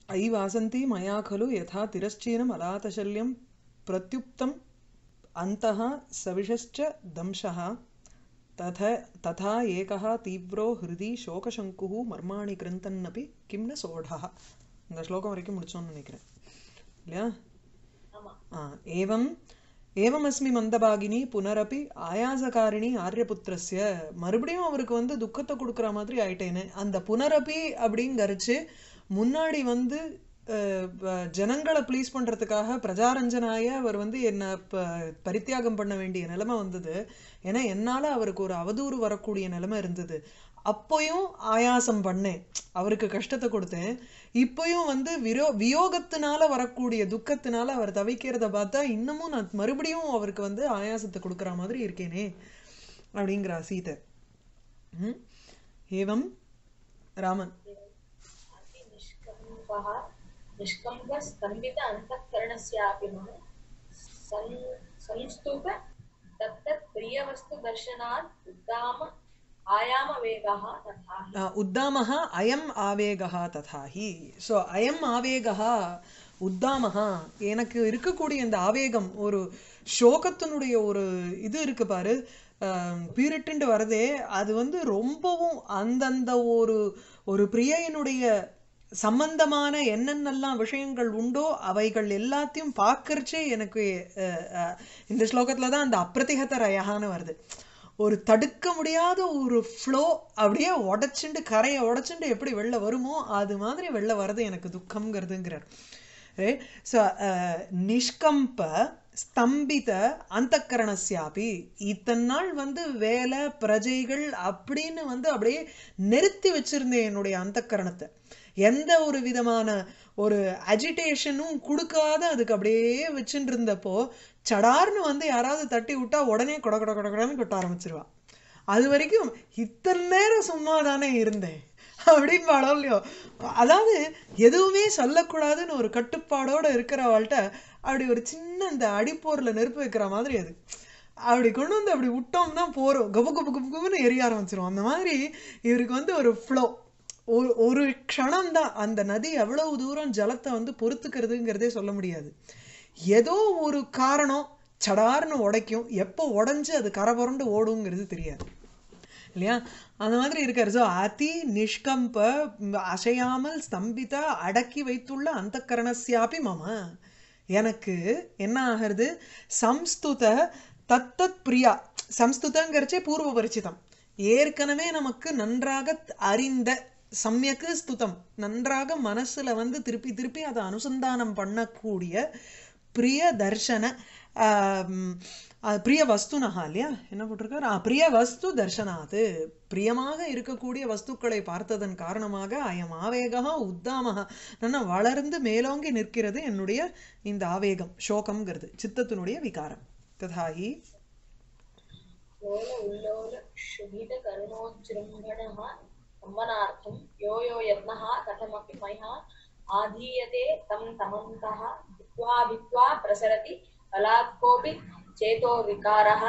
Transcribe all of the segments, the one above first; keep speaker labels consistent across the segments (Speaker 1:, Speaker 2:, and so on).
Speaker 1: अयि वासन्ति मया खलु यथा तिरश्चीनम् अलातशल्यं प्रत्युक्तम् अन्तः सविशश्च दंशः तथ तथा एकः तीव्रो हृदि शोकशङ्कुः मर्माणि कृन्तन्नपि किं न सोढः இந்த ஸ்லோகம் வரைக்கும் முடிச்சோம்னு நினைக்கிறேன் இல்லையா
Speaker 2: ஆமா
Speaker 1: ஆ ஏவம் ஏவமஸ்மி மந்தபாகினி புனரப்பி ஆயாசகாரிணி ஆரியபுத்திரஸ்ய மறுபடியும் அவருக்கு வந்து துக்கத்தை கொடுக்குற மாதிரி ஆயிட்டேனே அந்த புனரப்பி அப்படிங்கரிச்சு முன்னாடி வந்து அஹ், ப- ஜனங்களை ப்ளீஸ் பண்றதுக்காக பிரஜாரஞ்சனாய அவர் வந்து என்ன ப பரித்தியாகம் பண்ண வேண்டிய நிலைமை வந்தது ஏன்னா என்னால அவருக்கு ஒரு அவதூறு வரக்கூடிய நிலைமை இருந்தது அப்போயும் ஆயாசம் பண்ணேன் அவருக்கு கஷ்டத்தை கொடுத்தேன் இப்போயும் வந்து விரோ வியோகத்தினால வரக்கூடிய துக்கத்தினால அவர் தவிக்கிறத பார்த்தா இன்னமும் நான் மறுபடியும் அவருக்கு வந்து ஆயாசத்தை கொடுக்குற மாதிரி இருக்கேனே அப்படிங்கிறா சீதை ம்? ஏவம் ராமன்
Speaker 2: अति निष्कम्पः निष्कम्पस्तम्भित अन्तःकरणस्यापि मम सन् संस्तुप तत्तत् प्रियवस्तुदर्शनात् उद्दाम आयामवेगः तथा हि
Speaker 1: ஆ, உத்தாமஹ அயம் ஆவேகா ததாஹி ஸோ அயம் ஆவேகா உத்தாமஹா எனக்கு இருக்கக்கூடிய இந்த ஆவேகம் ஒரு சோகத்தினுடைய ஒரு இது இருக்கு பாரு பீரிட்டுண்டு வரதே அது வந்து ரொம்பவும் அந்தந்த ஒரு ஒரு பிரியையினுடைய சம்பந்தமான என்னென்னலாம் விஷயங்கள் உண்டோ அவைகள் எல்லாத்தையும் பார்க்கறச்சே எனக்கு அஹ், அஹ், இந்த ஸ்லோகத்துல தான் அந்த அப்பிரதிகத ரயகான்னு வருது ஒரு தடுக்க முடியாத ஒரு ஃப்ளோ அப்படியே உடைச்சுண்டு கரையை உடைச்சுண்டு எப்படி வெளில வருமோ அது மாதிரி வெளில வர்றது எனக்கு துக்கம்ங்கிறதுங்கிறார் ஸோ நிஷ்கம்ப ஸ்தம்பித அந்தக்கரணஸ்யாபி இத்தனை நாள் வந்து வேலை பிரஜைகள் அப்படின்னு வந்து அப்படியே நிறுத்தி வச்சிருந்தேன் என்னுடைய அந்தக்கரணத்தை எந்த ஒரு விதமான ஒரு அஜிடேஷனும் கொடுக்காத அதுக்கு அப்படியே வச்சுட்டு இருந்தப்போ சடார்னு வந்து யாராவது தட்டி விட்டா உடனே கொட கொட கொட கொடன்னு கொட்ட ஆரம்பிச்சிருவா அது வரைக்கும் இத்தனை நேரம் சும்மா தானே இருந்தேன் அப்படிம்பாளோ இல்லையோ அதாவது எதுவுமே சொல்லக்கூடாதுன்னு ஒரு கட்டுப்பாடோட இருக்கிறவள்கிட்ட அப்படி ஒரு சின்ன இந்த அடிப்போர்ல நெருப்பு வைக்கிற மாதிரி அது அப்படி கொண்டு வந்து அப்படி விட்டோம்னா போறோம் கபு கபு கபு கபுன்னு எரிய ஆரம்பிச்சிரும் அந்த மாதிரி இவருக்கு வந்து ஒரு ஃப்ளோ ஒரு ஒரு க்ஷணம் தான் அந்த நதி எவ்வளவு தூரம் ஜலத்தை வந்து பொறுத்துக்கிறதுங்கிறதே சொல்ல முடியாது ஏதோ ஒரு காரணம் சடார்னு உடைக்கும் எப்போ உடைஞ்சு அது கரை புரண்டு ஓடுங்கிறது தெரியாது இல்லையா அந்த மாதிரி இருக்காரு ஸோ அதி நிஷ்கம்ப ம், அசையாமல் ஸ்தம்பித அடக்கி வைத்துள்ள அந்த கரணசியாபி மம எனக்கு என்ன ஆகிறது சம்ஸ்துத தத்தத் பிரியா சம்ஸ்துதங்கிறச்சே பூர்வ பரிச்சிதம் ஏற்கனவே நமக்கு நன்றாக அறிந்த சமயக்கு ஸ்துதம் நன்றாக மனசுல வந்து திருப்பி திருப்பி அதை அனுசந்தானம் பண்ணக்கூடிய பிரிய தர்ஷன ஆம், அஹ், பிரிய வஸ்துனஹா இல்லையா என்ன போட்டிருக்காரு ஆ, பிரிய வஸ்து தர்ஷனாது பிரியமாக இருக்கக்கூடிய வஸ்துக்களை பார்த்ததன் காரணமாக அயம் ஆவேகா உத்தாமகா நல்லா வளர்ந்து மேலோங்கி நிற்கிறது என்னுடைய இந்த ஆவேகம் சோகம்ங்கிறது சித்தத்தினுடைய விகாரம் ததாஹி
Speaker 2: लोल उल्लोल शुभित करुणोज्जृम्भणः सम्मनार्थं यो यो यत्नः कथमपि मया आधीयते तं तमन्तः भित्त्वा भित्त्वा प्रसरति बलात् कोऽपि चेतो विकारः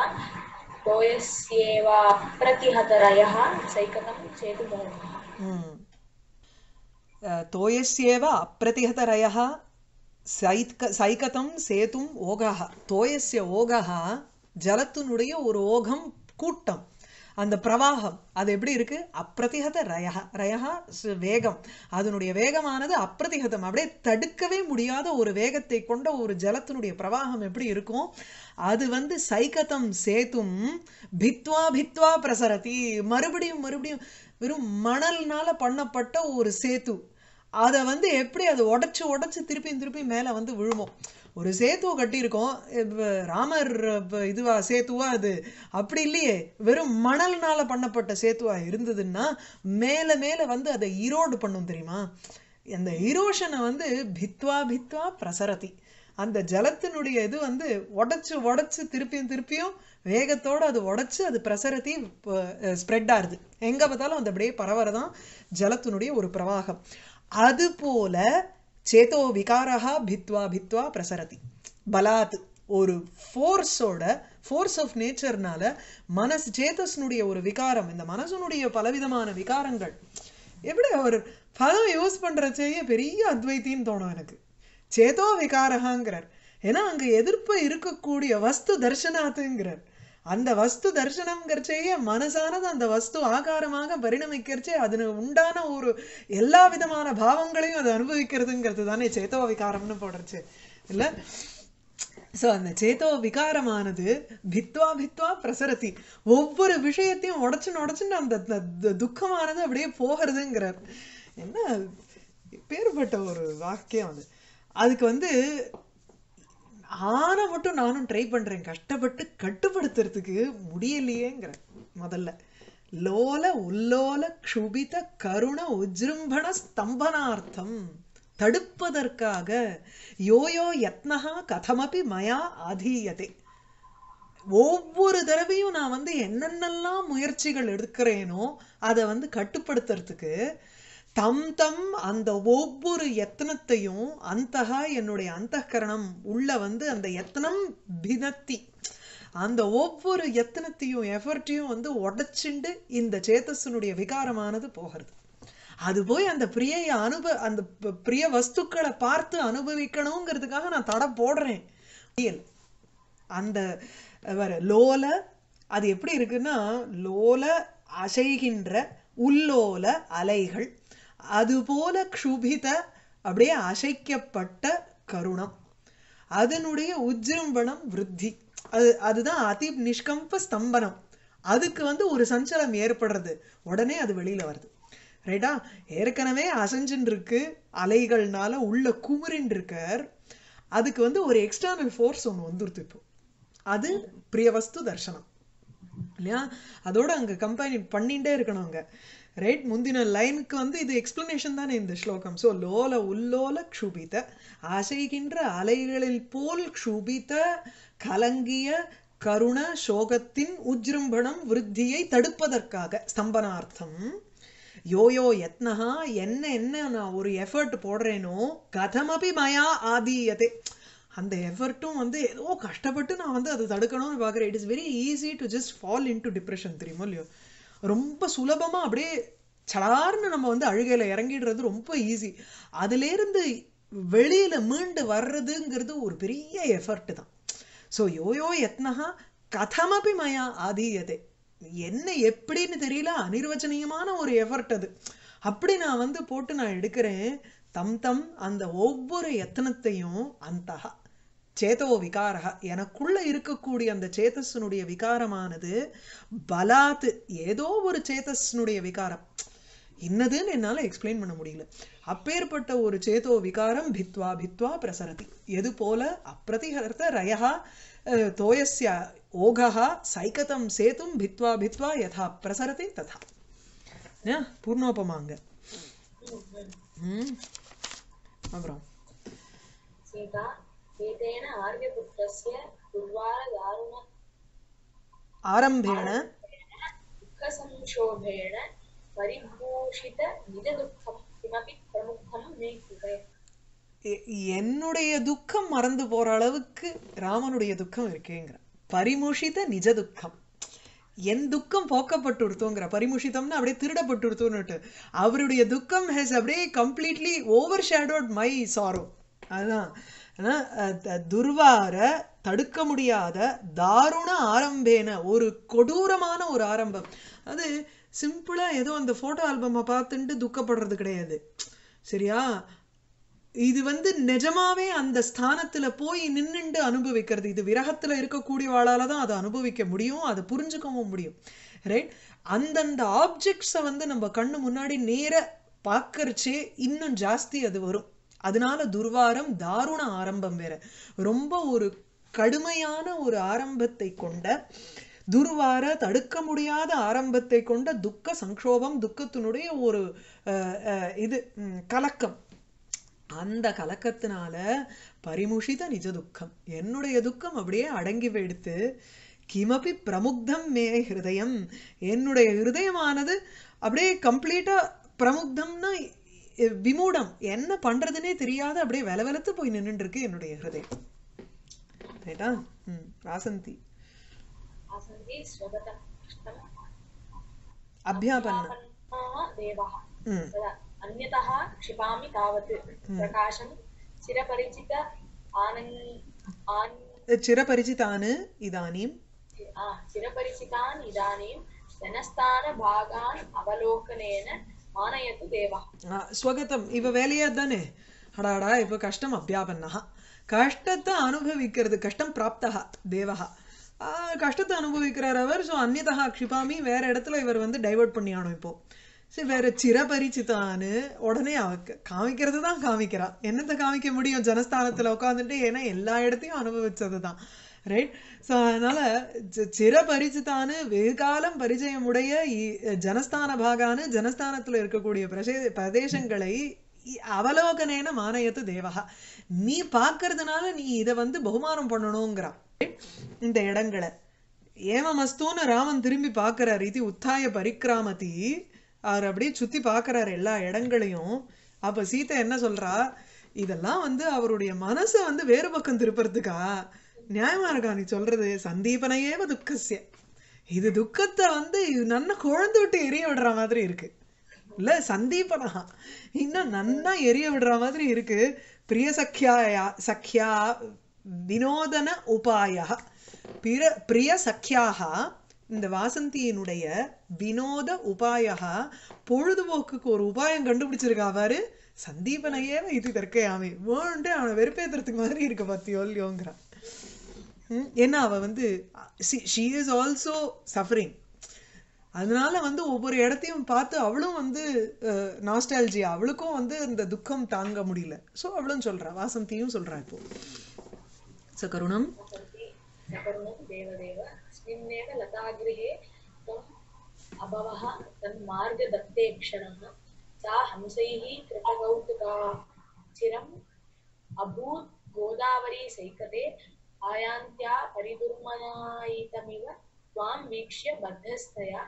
Speaker 2: तोयस्येवाप्रतिहतरयः सैकतं चेतुमोहः
Speaker 1: ம். அஹ், தோயஸ்யேவ அப்பிரதிகதரயः சைத்க சைகதம் சேதும் ஓகः தோயஸ்ய ஓகः ஜலத்தினுடைய ஒரு ஓகம் கூட்டம் அந்த பிரவாகம் அது எப்படி இருக்கு அப்பிரதிகத ரயக ரயகா ஸ்- வேகம் அதனுடைய வேகமானது அப்பிரதிகதம் அப்படியே தடுக்கவே முடியாத ஒரு வேகத்தை கொண்ட ஒரு ஜலத்தினுடைய பிரவாகம் எப்படி இருக்கும் அது வந்து சைகதம் சேத்தும் பித்வா பித்வா பிரசரதி மறுபடியும் மறுபடியும் வெறும் மணல்னால பண்ணப்பட்ட ஒரு சேத்து அதை வந்து எப்படி அது உடைச்சு உடைச்சு திருப்பியும் திருப்பியும் மேலே வந்து விழுமோ ஒரு சேத்துவை கட்டியிருக்கோம் இப்ப ராமர் இப்ப இதுவா சேத்துவா அது அப்படி இல்லையே வெறும் மணல்னால பண்ணப்பட்ட சேத்துவா இருந்ததுன்னா மேலே மேலே வந்து அதை ஈரோடு பண்ணும் தெரியுமா அந்த ஈரோஷனை வந்து பித்வா பித்வா பிரசரதி அந்த ஜலத்தினுடைய இது வந்து உடைச்சு உடைச்சு திருப்பியும் திருப்பியும் வேகத்தோட அது உடைச்சு அது பிரசரத்தி ஸ்ப்ரெட் ஆகுது எங்க பார்த்தாலும் அது அப்படியே பரவறதான் ஜலத்தினுடைய ஒரு பிரவாகம் அது போல சேதோ விகாரா பித்வா பித்வா பிரசரதி பலாத் ஒரு ஃபோர்ஸோட ஃபோர்ஸ் ஆஃப் நேச்சர்னால மனசு சேதஸ்னுடைய ஒரு விகாரம் இந்த மனசனுடைய பலவிதமான விகாரங்கள் எப்படி அவர் பதம் யூஸ் பண்றச்சேயே பெரிய அத்வைத்தின்னு தோணும் எனக்கு சேதோ விகாரகாங்கிறார் ஏன்னா அங்க எதிர்ப்பு இருக்கக்கூடிய வஸ்து தர்சனாத்துங்கிறார் அந்த வஸ்து தர்சனம்ங்கிறச்சேயே மனசானது அந்த வஸ்து ஆகாரமாக பரிணமிக்கிறச்சே அதுல உண்டான ஒரு எல்லா விதமான பாவங்களையும் அது அனுபவிக்கிறதுங்கிறது தானே சேதோ விகாரம்னு போடுறச்சு இல்ல ஸோ அந்த சேதோ விகாரமானது பித்வா பித்வா பிரசரதி ஒவ்வொரு விஷயத்தையும் உடச்சுன்னு உடச்சுன்னு அந்த த- த- துக்கமானது அப்படியே போகிறதுங்கிறார் என்ன பேர்பட்ட ஒரு வாக்கியம் அது அதுக்கு வந்து ஆன மட்டும் நானும் ட்ரை பண்றேன் கஷ்டப்பட்டு கட்டுப்படுத்துறதுக்கு முடியலையேங்கிற முதல்ல லோல உல்லோல க்ஷுபித கருண உஜ்ரும்பண ஸ்தம்பனார்த்தம் தடுப்பதற்காக யோயோ யத்னஹா கதமபி மயா ஆதீயதே ஒவ்வொரு தடவையும் நான் வந்து என்னென்னலாம் முயற்சிகள் எடுக்கிறேனோ அதை வந்து கட்டுப்படுத்துறதுக்கு தம் தம் அந்த ஒவ்வொரு எத்தனத்தையும் அந்தகா என்னுடைய அந்தகரணம் உள்ள வந்து அந்த எத்தனம் பினத்தி அந்த ஒவ்வொரு எத்தனத்தையும் எஃபர்ட்டையும் வந்து உடைச்சுண்டு இந்த சேத்தஸனுடைய விகாரமானது போகிறது அது போய் அந்த பிரியை அனுப அந்த ப- பிரிய வஸ்துக்களை பார்த்து அனுபவிக்கணுங்கிறதுக்காக நான் தடை போடுறேன் முடியல அந்த வர லோல அது எப்படி இருக்குன்னா லோல அசைகின்ற உல்லோல அலைகள் அதுபோல க்ஷுபித அப்படியே அசைக்கப்பட்ட கருணம் அதனுடைய உஜ்ஜம்பனம் விருத்தி அது அதுதான் அதி நிஷ்கம்ப ஸ்தம்பனம் அதுக்கு வந்து ஒரு சஞ்சலம் ஏற்படுறது உடனே அது வெளியில வருது ரைட்டா ஏற்கனவே அசைஞ்சுன்னு இருக்கு அலைகள்னால உள்ள குமுறின்னு இருக்கார் அதுக்கு வந்து ஒரு எக்ஸ்டர்னல் ஃபோர்ஸ் ஒன்று வந்துருது இப்போ அது பிரியவஸ்து தர்சனம் இல்லையா அதோட அங்க கம்பைன் பண்ணிட்டே இருக்கணும் அங்க ரைட் முந்தின லைனுக்கு வந்து இது எக்ஸ்பிளனேஷன் தானே இந்த ஸ்லோகம் ஸோ லோல உல்லோல க்ஷுபித அசைகின்ற அலைகளில் போல் க்ஷுபித கலங்கிய கருண சோகத்தின் உஜ்ரும்பணம் விருத்தியை தடுப்பதற்காக ஸ்தம்பனார்த்தம் யோயோ யத்னஹா என்ன என்ன நான் ஒரு எஃபர்ட் போடுறேனோ கதமபி மயா ஆதீயதே அந்த எஃபர்ட்டும் வந்து ஏதோ கஷ்டப்பட்டு நான் வந்து அதை தடுக்கணும்னு பார்க்குறேன் it is very easy to just fall in to depression தெரியுமோ இல்லையோ ரொம்ப சுலபமா அப்படியே சடார்னு நம்ம வந்து அழுகையில இறங்கிடுறது ரொம்ப ஈஸி அதுலேருந்து வெளியில மீண்டு வர்றதுங்கிறது ஒரு பெரிய எஃபர்ட் தான் ஸோ யோயோ யத்னஹா கதமபி மயா ஆதீயதே என்ன எப்படின்னு தெரியல அனிர்வச்சனீயமான ஒரு எஃபர்ட் அது அப்படி நான் வந்து போட்டு நான் எடுக்கிறேன் தம் தம் அந்த ஒவ்வொரு எத்தனத்தையும் அந்தகா சேதோ விகாரக எனக்குள்ள இருக்கக்கூடிய அந்த சேதஸனுடைய விகாரமானது பலாத்து ஏதோ ஒரு சேதஸனுடைய விகாரம் இன்னதுன்னு என்னால எக்ஸ்பிளைன் பண்ண முடியல அப்பேற்பட்ட ஒரு சேதோ விகாரம் பித்வா பித்வா பிரசரதி எது போல அப்பிரதிஹர்த்த ரயஹா அஹ், தோயஸ்ய ஓகஹா சைகதம் சேதும் பித்வா பித்வா யதா பிரசரதி ததா ஏன்? பூர்ணோபமாங்க ம் அப்புறம்
Speaker 2: सीता एतेन आर्यपुत्रस्य दुर्वारदारुण
Speaker 1: ஆரம்பேண
Speaker 2: दुःखसंक्षोभेण परिभूषितनिजदुःखं किमपि प्रमुखं मे कृते
Speaker 1: எ- என்னுடைய துக்கம் மறந்து போற அளவுக்கு ராமனுடைய துக்கம் இருக்கேங்கிற பரிமுஷித நிஜ துக்கம் என் துக்கம் போக்கப்பட்டுடுத்தோங்கிற பரிமுஷிதம்னு அப்படியே திருடப்பட்டுடுத்தோன்னுட்டு அவருடைய துக்கம் ஹேஸ் அப்படியே completely overshadowed my sorrow அதுதான் ஆனா, அஹ், த- துர்வார தடுக்க முடியாத தாருண ஆரம்பேன ஒரு கொடூரமான ஒரு ஆரம்பம் அது சிம்பிளா ஏதோ அந்த போட்டோ ஆல்பமை பார்த்துட்டு துக்கப்படுறது கிடையாது சரியா இது வந்து நிஜமாவே அந்த ஸ்தானத்துல போய் நின்னுண்டு அனுபவிக்கிறது இது விரகத்துல இருக்கக்கூடியவாளால தான் அதை அனுபவிக்க முடியும் அதை புரிஞ்சுக்கவும் முடியும் ரைட் அந்தந்த ஆப்ஜெக்ட்ஸை வந்து நம்ம கண்ணு முன்னாடி நேர பார்க்கறச்சே இன்னும் ஜாஸ்தி அது வரும் அதனால துர்வாரம் தாருண ஆரம்பம் வேற ரொம்ப ஒரு கடுமையான ஒரு ஆரம்பத்தை கொண்ட துர்வார தடுக்க முடியாத ஆரம்பத்தை கொண்ட துக்க சங்கோபம் துக்கத்தினுடைய ஒரு அஹ், அஹ், இது ம், கலக்கம் அந்த கலக்கத்தினால பரிமுஷித நிஜ துக்கம் என்னுடைய துக்கம் அப்படியே அடங்கி போயிடுத்து கிமபி பிரமுக்தம் மே ஹிருதயம் என்னுடைய ஹிருதயமானது அப்படியே கம்ப்ளீட்டா பிரமுக்தம்னா இ- விமூடம் என்ன பண்றதுனே தெரியாத அப்படியே வெலவெலத்து போய் நின்னுட்டு இருக்கு என்னுடைய ஹிருதயம் ரைட்டா ம் வாசந்தி
Speaker 2: आसन्ति स्वगतं कष्टम्
Speaker 1: அபியாபன்ன
Speaker 2: आपन्नाः देवः
Speaker 1: ம்
Speaker 2: तदा अन्यतः क्षिपामि तावत् प्रकाशं चिरपरिचित आनन् आन्
Speaker 1: चिरपरिचितान् इदानीं
Speaker 2: आ, चिरपरिचितान् इदानीं जनस्थानभागान् अवलोकनेन मानयतु देवः
Speaker 1: ஆ, ஸ்வகதம் இவ வேலையா தானே அடாடா இப்ப கஷ்டம் அபியாபன்னஹா கஷ்டத்தை அனுபவிக்கிறது கஷ்டம் பிராப்தா தேவஹா ஆ, கஷ்டத்தை அனுபவிக்கிறார் அவர் ஸோ அந்நியதா க்ஷிபாமி வேற இடத்துல இவர் வந்து டைவர்ட் பண்ணி ஆனோம் இப்போ சரி வேற சிரபரிச்சிதான்னு உடனே அவ காமிக்கிறது தான் காமிக்கிறா என்னத்தை காமிக்க முடியும் ஜனஸ்தானத்துல உட்காந்துட்டு ஏன்னா எல்லா இடத்தையும் அனுபவிச்சது தான் ரைட் ஸோ அதனால சி- சிரபரிச்சிதான்னு வெகுகாலம் பரிச்சயமுடைய இ- ஜனஸ்தான பாகான்னு ஜனஸ்தானத்துல இருக்கக்கூடிய பிரசே பிரதேசங்களை இ- அவலோகனேன மானயத்து தேவகா நீ பார்க்கறதுனால நீ இதை வந்து பகுமானம் பண்ணணுங்கிறான் இந்த இடங்களை ஏமமஸ்தூன்னு ராமன் திரும்பி பார்க்கறாரு இது உத்தாய பரிக்கிராமதி அவர் அப்படியே சுத்தி பார்க்கறாரு எல்லா இடங்களையும் அப்ப சீதை என்ன சொல்றா இதெல்லாம் வந்து அவருடைய மனசை வந்து வேறு பக்கம் திருப்புறதுக்கா நியாயமா இருக்கா நீ சொல்றது சந்தீபனையேவ துக்கசிய இது துக்கத்தை வந்து நன்ன குழந்து விட்டு எரிய விடுற மாதிரி இருக்கு இல்ல சந்தீபனா இன்னும் நன்னா எரிய விடுற மாதிரி இருக்கு பிரிய சக்கியா சக்கியா வினோதன உபாய பிர பிரிய சக்கியாக இந்த வாசந்தியினுடைய வினோத உபாய பொழுதுபோக்குக்கு ஒரு உபாயம் கண்டுபிடிச்சிருக்கா பாரு சந்தீபனையே இது தற்கையாமே வேண்டு அவனை வெறுப்பேத்துறதுக்கு மாதிரி இருக்க பாத்தியோ இல்லையோங்கிறான் ம், ஏன்னா அவ வந்து ஷீ இஸ் ஆல்சோ சஃபரிங் அதனால வந்து ஒவ்வொரு இடத்தையும் பார்த்து அவளும் வந்து நாஸ்டாலஜியா அவளுக்கும் வந்து இந்த துக்கம் தாங்க முடியல ஸோ அவளும் சொல்றா வாசந்தியும் சொல்றா இப்போ சகருணம்
Speaker 2: वसन्ति सकरुणं देवदेव अस्मिन्नेव लतागृहे त्वम् अभवः तन्मार्गदत्ते क्षणः सा हंसैः कृतकौतुका चिरम् अभूत् गोदावरी सैकते आयान्त्या परिदुर्मनायितमिव त्वां वीक्ष्य बद्धस्तया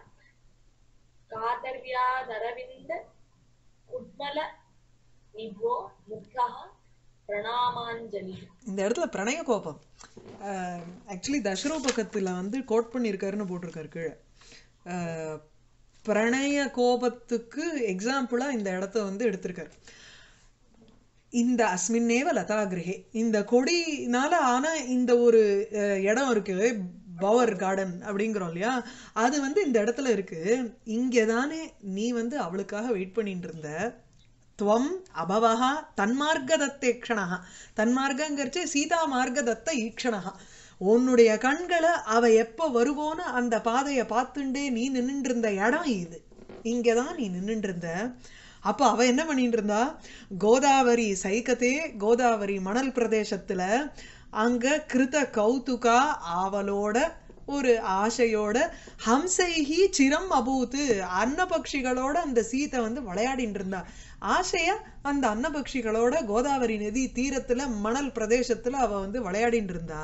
Speaker 2: कातर्यादरविन्द उद्मल निभो मुग्धः प्रणामाञ्जलिः
Speaker 1: இந்த இடத்துல பிரணய கோபம் ஆக்சுவலி தசரூபகத்துல வந்து கோட் பண்ணியிருக்காருன்னு போட்டிருக்காரு கீழே அஹ், பிரணய கோபத்துக்கு எக்ஸாம்பிளா இந்த இடத்த வந்து எடுத்திருக்காரு இந்த அஸ்மின்னேவ லதாகிரகே இந்த கொடினால ஆன இந்த ஒரு அஹ், இடம் இருக்கு பவர் கார்டன் அப்படிங்கிறோம் இல்லையா அது வந்து இந்த இடத்துல இருக்கு இங்கே தானே நீ வந்து அவளுக்காக வெயிட் பண்ணிட்டு இருந்த துவம் அபவஹ தன்மார்க்கதத்தேக்ஷணா தன்மார்க்கங்கிறச்சு சீதா மார்க்கதத்த ஈக்ஷணா உன்னுடைய கண்களை அவ எப்ப வருவோன்னு அந்த பாதையை பார்த்துண்டே நீ நின்னுட்டு இருந்த இடம் இது இங்கதான் நீ நின்னுட்டு இருந்த அப்ப அவ என்ன பண்ணிட்டு இருந்தா கோதாவரி சைக்கத்தே கோதாவரி மணல் பிரதேசத்துல அங்க கிருத கௌதுகா ஆவலோட ஒரு ஆசையோட ஹம்சைஹி சிரம் அபூத்து அன்னபக்ஷிகளோட அந்த சீதை வந்து விளையாடிட்டு இருந்தா ஆசையா அந்த அன்னபக்ஷிகளோட கோதாவரி நதி தீரத்துல மணல் பிரதேசத்துல அவ வந்து விளையாடிட்டு இருந்தா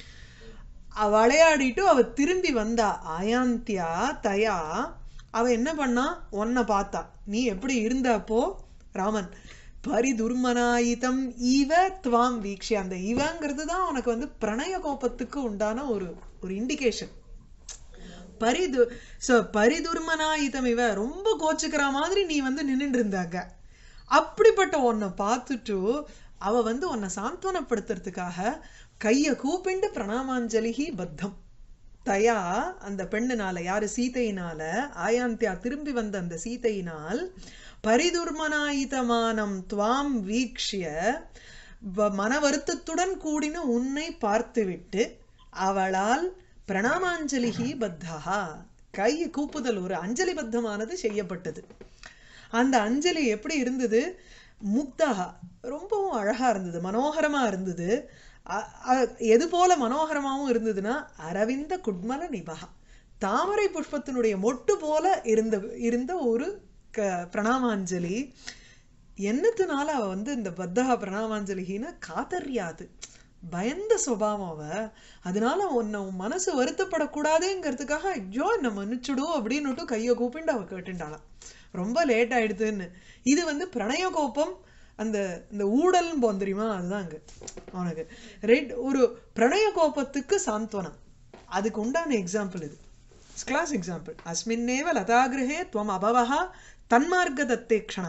Speaker 1: அவ விளையாடிட்டு அவ திரும்பி வந்தா ஆயாந்தியா தயா அவ என்ன பண்ணா உன்னை பார்த்தா நீ எப்படி இருந்த அப்போ ராமன் பரிதுர்மனாயிதம் இவ துவாம் வீக்ஷி அந்த இவங்கிறது தான் உனக்கு வந்து பிரணய கோபத்துக்கு உண்டான ஒரு ஒரு இண்டிகேஷன் பரிது சோ பரிதுர்மனாயிதம் இவ ரொம்ப கோச்சுக்கிற மாதிரி நீ வந்து நின்னுட்டு இருந்தாங்க அப்படிப்பட்ட உன்னை பார்த்துட்டு அவ வந்து உன்னை சாந்தவனப்படுத்துறதுக்காக கைய கூப்பிண்டு பிரணாமாஞ்சலிகி பத்தம் தயா அந்த பெண்ணினால யாரு சீதையினால ஆயாந்தியா திரும்பி வந்த அந்த சீதையினால் பரிதுர்மனாயிதமானம் துவாம் வீக்ஷ்ய வ- மன வருத்தத்துடன் கூடின உன்னை பார்த்துவிட்டு அவளால் பிரணாமாஞ்சலிகி பத்தஹா கை கூப்புதல் ஒரு அஞ்சலி பத்தமானது செய்யப்பட்டது அந்த அஞ்சலி எப்படி இருந்தது முக்தகா ரொம்பவும் அழகா இருந்தது மனோகரமா இருந்தது அ- அ- எது போல மனோகரமாவும் இருந்ததுன்னா அரவிந்த குட்மல நிபகா தாமரை புஷ்பத்தினுடைய மொட்டு போல இருந்த இருந்த ஒரு க பிரணாமாஞ்சலி என்னத்தினால அவ வந்து இந்த பத்தகா பிரணாமாஞ்சலிகின்னா காத்தறியாது பயந்த சுபாவம் அவ அதனால உன்னை உன் மனசு வருத்தப்படக்கூடாதுங்கிறதுக்காக ஐயோ என்ன மன்னிச்சுடு அப்படின்னுட்டு கையை கூப்பிண்டு அவ கேட்டுண்டாளாம் ரொம்ப லேட் ஆயிடுதுன்னு இது வந்து பிரணய கோபம் அந்த இந்த ஊடல்னு போம் தெரியுமா அதுதான் அங்க அவனுக்கு ரைட் ஒரு பிரணய கோபத்துக்கு சாந்த்வனம் அதுக்கு உண்டான எக்ஸாம்பிள் இது கிளாஸ் எக்ஸாம்பிள் அஸ்மின்னேவ லதாகிருஹே துவம் அபவஹ தன்மார்க்க தத்தேக்ஷணா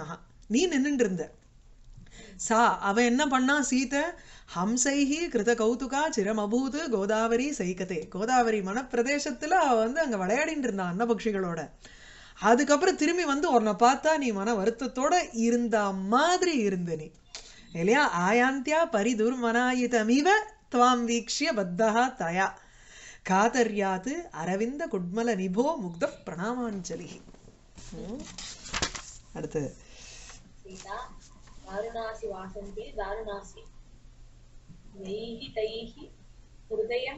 Speaker 1: நீ நின்னுட்டு இருந்த சா அவ என்ன பண்ணா சீதை ஹம்சைஹி கிருத கௌதுகா சிரமபூது கோதாவரி சைகதே கோதாவரி மனப்பிரதேசத்துல அவ வந்து அங்க விளையாடிட்டு இருந்தா அன்னபக்ஷிகளோட அதுக்கப்புறம் திரும்பி வந்து உன்னை பார்த்தா நீ மன வருத்தத்தோட இருந்த மாதிரி இருந்த நீ இல்லையா ஆயாந்தியா பரிதுர்மனாயிதமிவ துவாம் வீக்ஷிய பத்தா தயா காதர்யாத் அரவிந்த குட்மல நிபோ முக்த பிரணாமாஞ்சலி ம். அடுத்தது
Speaker 2: सीता दारुणासि वासन्ति दारुणासि यैः तैः हृदयं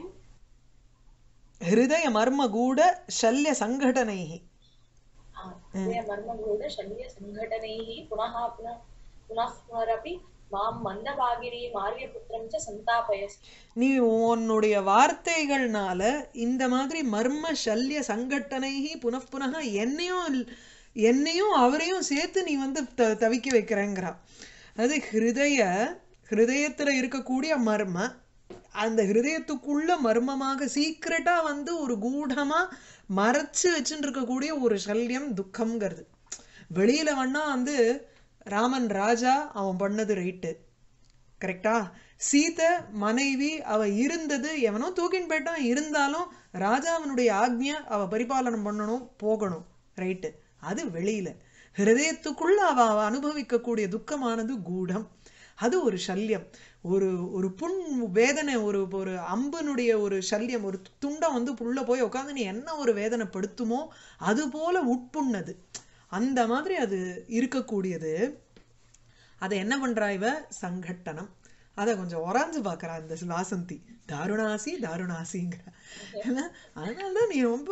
Speaker 1: ஹிருதய மர்மகூட சல்ய சங்கடனைஹி
Speaker 2: आ, हृदयमर्मगूढ शल्यसङ्घटनैः पुनः पुनः पुनः पुनरपि मां मन्दभागिनीम् आर्यपुत्रं च सन्तापयसि
Speaker 1: நீ உன்னுடைய வார்த்தைகள்னால இந்த மாதிரி மர்ம சல்ய சங்கட்டனைஹி புனః புனக என்னையும் இல்- என்னையும் அவரையும் சேர்த்து நீ வந்து த தவிக்க வைக்கிறேங்கிறா அதாவது ஹிருதய ஹிருதயத்துல இருக்கக்கூடிய மர்ம அந்த ஹிருதயத்துக்குள்ள மர்மமாக சீக்கிரட்டா வந்து ஒரு கூடமா மறைச்சு வச்சுட்டு இருக்கக்கூடிய ஒரு சல்யம் துக்கம்ங்கிறது வெளியில வேணா வந்து ராமன் ராஜா அவன் பண்ணது ரைட்டு கரெக்டா சீதை மனைவி அவ இருந்தது எவனோ தூக்கின்னு போயிட்டான் இருந்தாலும் ராஜாவினுடைய ஆக்ஞை அவ பரிபாலனம் பண்ணணும் போகணும் ரைட்டு அது வெளியில ஹிருதயத்துக்குள்ள அவ அவ அனுபவிக்கக்கூடிய துக்கமானது கூடம் அது ஒரு சல்யம் ஒரு ஒரு புண் வேதனை ஒரு ஒரு அம்பனுடைய ஒரு சல்யம் ஒரு துண்டம் வந்து புள்ள போய் உட்காந்து நீ என்ன ஒரு வேதனைப்படுத்துமோ அது போல உட்புண்ணது அந்த மாதிரி அது இருக்கக்கூடியது அதை என்ன பண்றா இவ சங்கட்டனம் அதை கொஞ்சம் உறாஞ்சு பார்க்கறா இந்த வாசந்தி தாருணாசி தாருணாசிங்கிற அதனாலதான் நீ ரொம்ப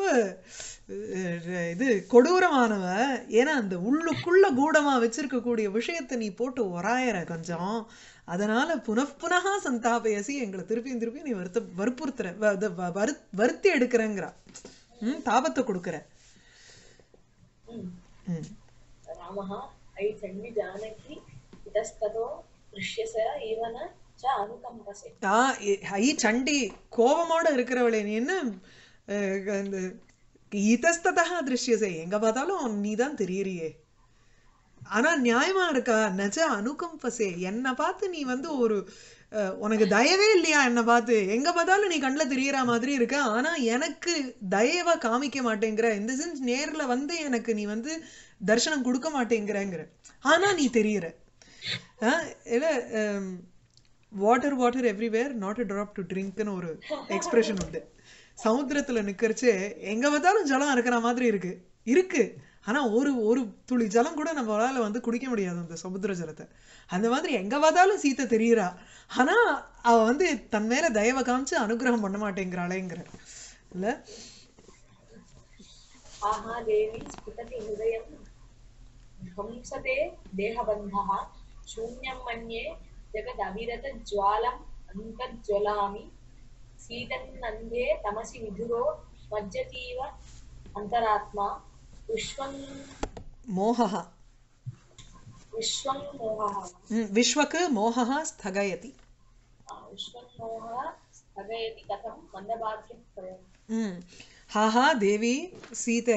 Speaker 1: அஹ், இது கொடூரமானவ ஏன்னா அந்த உள்ளுக்குள்ள கூடமா வச்சிருக்கக்கூடிய விஷயத்தை நீ போட்டு உராயற கொஞ்சம் அதனால புனப்புனகா சந்தாபயசி எங்களை திருப்பியும் திருப்பி நீ வருத்த வற்புறுத்துற வ- இது வ- வரு- வருத்தி எடுக்கிறேங்கிறா ம் தாபத்தை கொடுக்குற
Speaker 2: ம்.
Speaker 1: ம்
Speaker 2: रामः अयि चण्डि जानकी इतस्ततो दृश्यस इव न च अनुकम्पसे
Speaker 1: ஆ இ- ஐ சண்டி கோபமோட இருக்கிறவளே நீ என்ன அஹ், இந்த இதஸ்ததா திருஷ்யசே எங்க பார்த்தாலும் நீ தான் தெரியறியே ஆனா நியாயமா இருக்கா நஜ அனுகம்பசே என்னை பார்த்து நீ வந்து ஒரு அஹ், உனக்கு தயவே இல்லையா என்னை பார்த்து எங்க பார்த்தாலும் நீ கண்ணில் தெரியற மாதிரி இருக்க ஆனா எனக்கு தயவை காமிக்க மாட்டேங்கிற இந்த சென்ஸ் நேர்ல வந்து எனக்கு நீ வந்து தர்சனம் கொடுக்க மாட்டேங்கிறங்கிற ஆனா நீ தெரியற ஆஹ் இல்ல water water everywhere not a drop to ட்ரிங்க்னு ஒரு எக்ஸ்பிரஷன் உண்டு சமுத்திரத்துல நிக்கறச்சு எங்க பார்த்தாலும் ஜலம் இருக்கிற மாதிரி இருக்கு இருக்கு ஆனா ஒரு ஒரு துளி ஜலம் கூட நம்மளால வந்து குடிக்க முடியாது அந்த சமுத்திர ஜலத்தை அந்த மாதிரி எங்க பார்த்தாலும் சீத்தை தெரியறா ஆனா அவ வந்து தன் மேல தயவை காமிச்சு அனுகிரகம் பண்ண மாட்டேங்கிறாளேங்கிற இல்ல
Speaker 2: आहा देवी स्फुटति हृदयं ध्वंसते देहबन्धः शून्यं मन्ये जगदविरतज्वालम् अन्तर्ज्वलामि सीदन्नन्धे तमसि विधुरो मज्जतीव अन्तरात्मा विश्वं
Speaker 1: மோகா
Speaker 2: विश्वं मोहः
Speaker 1: ம், விஸ்வக்கு மோகா ஸ்தகயதி
Speaker 2: आ, विश्वं मोहः स्थगयति कथं मन्दभाग्यं स्वयम्
Speaker 1: ம் ஹாஹா தேவி சீதை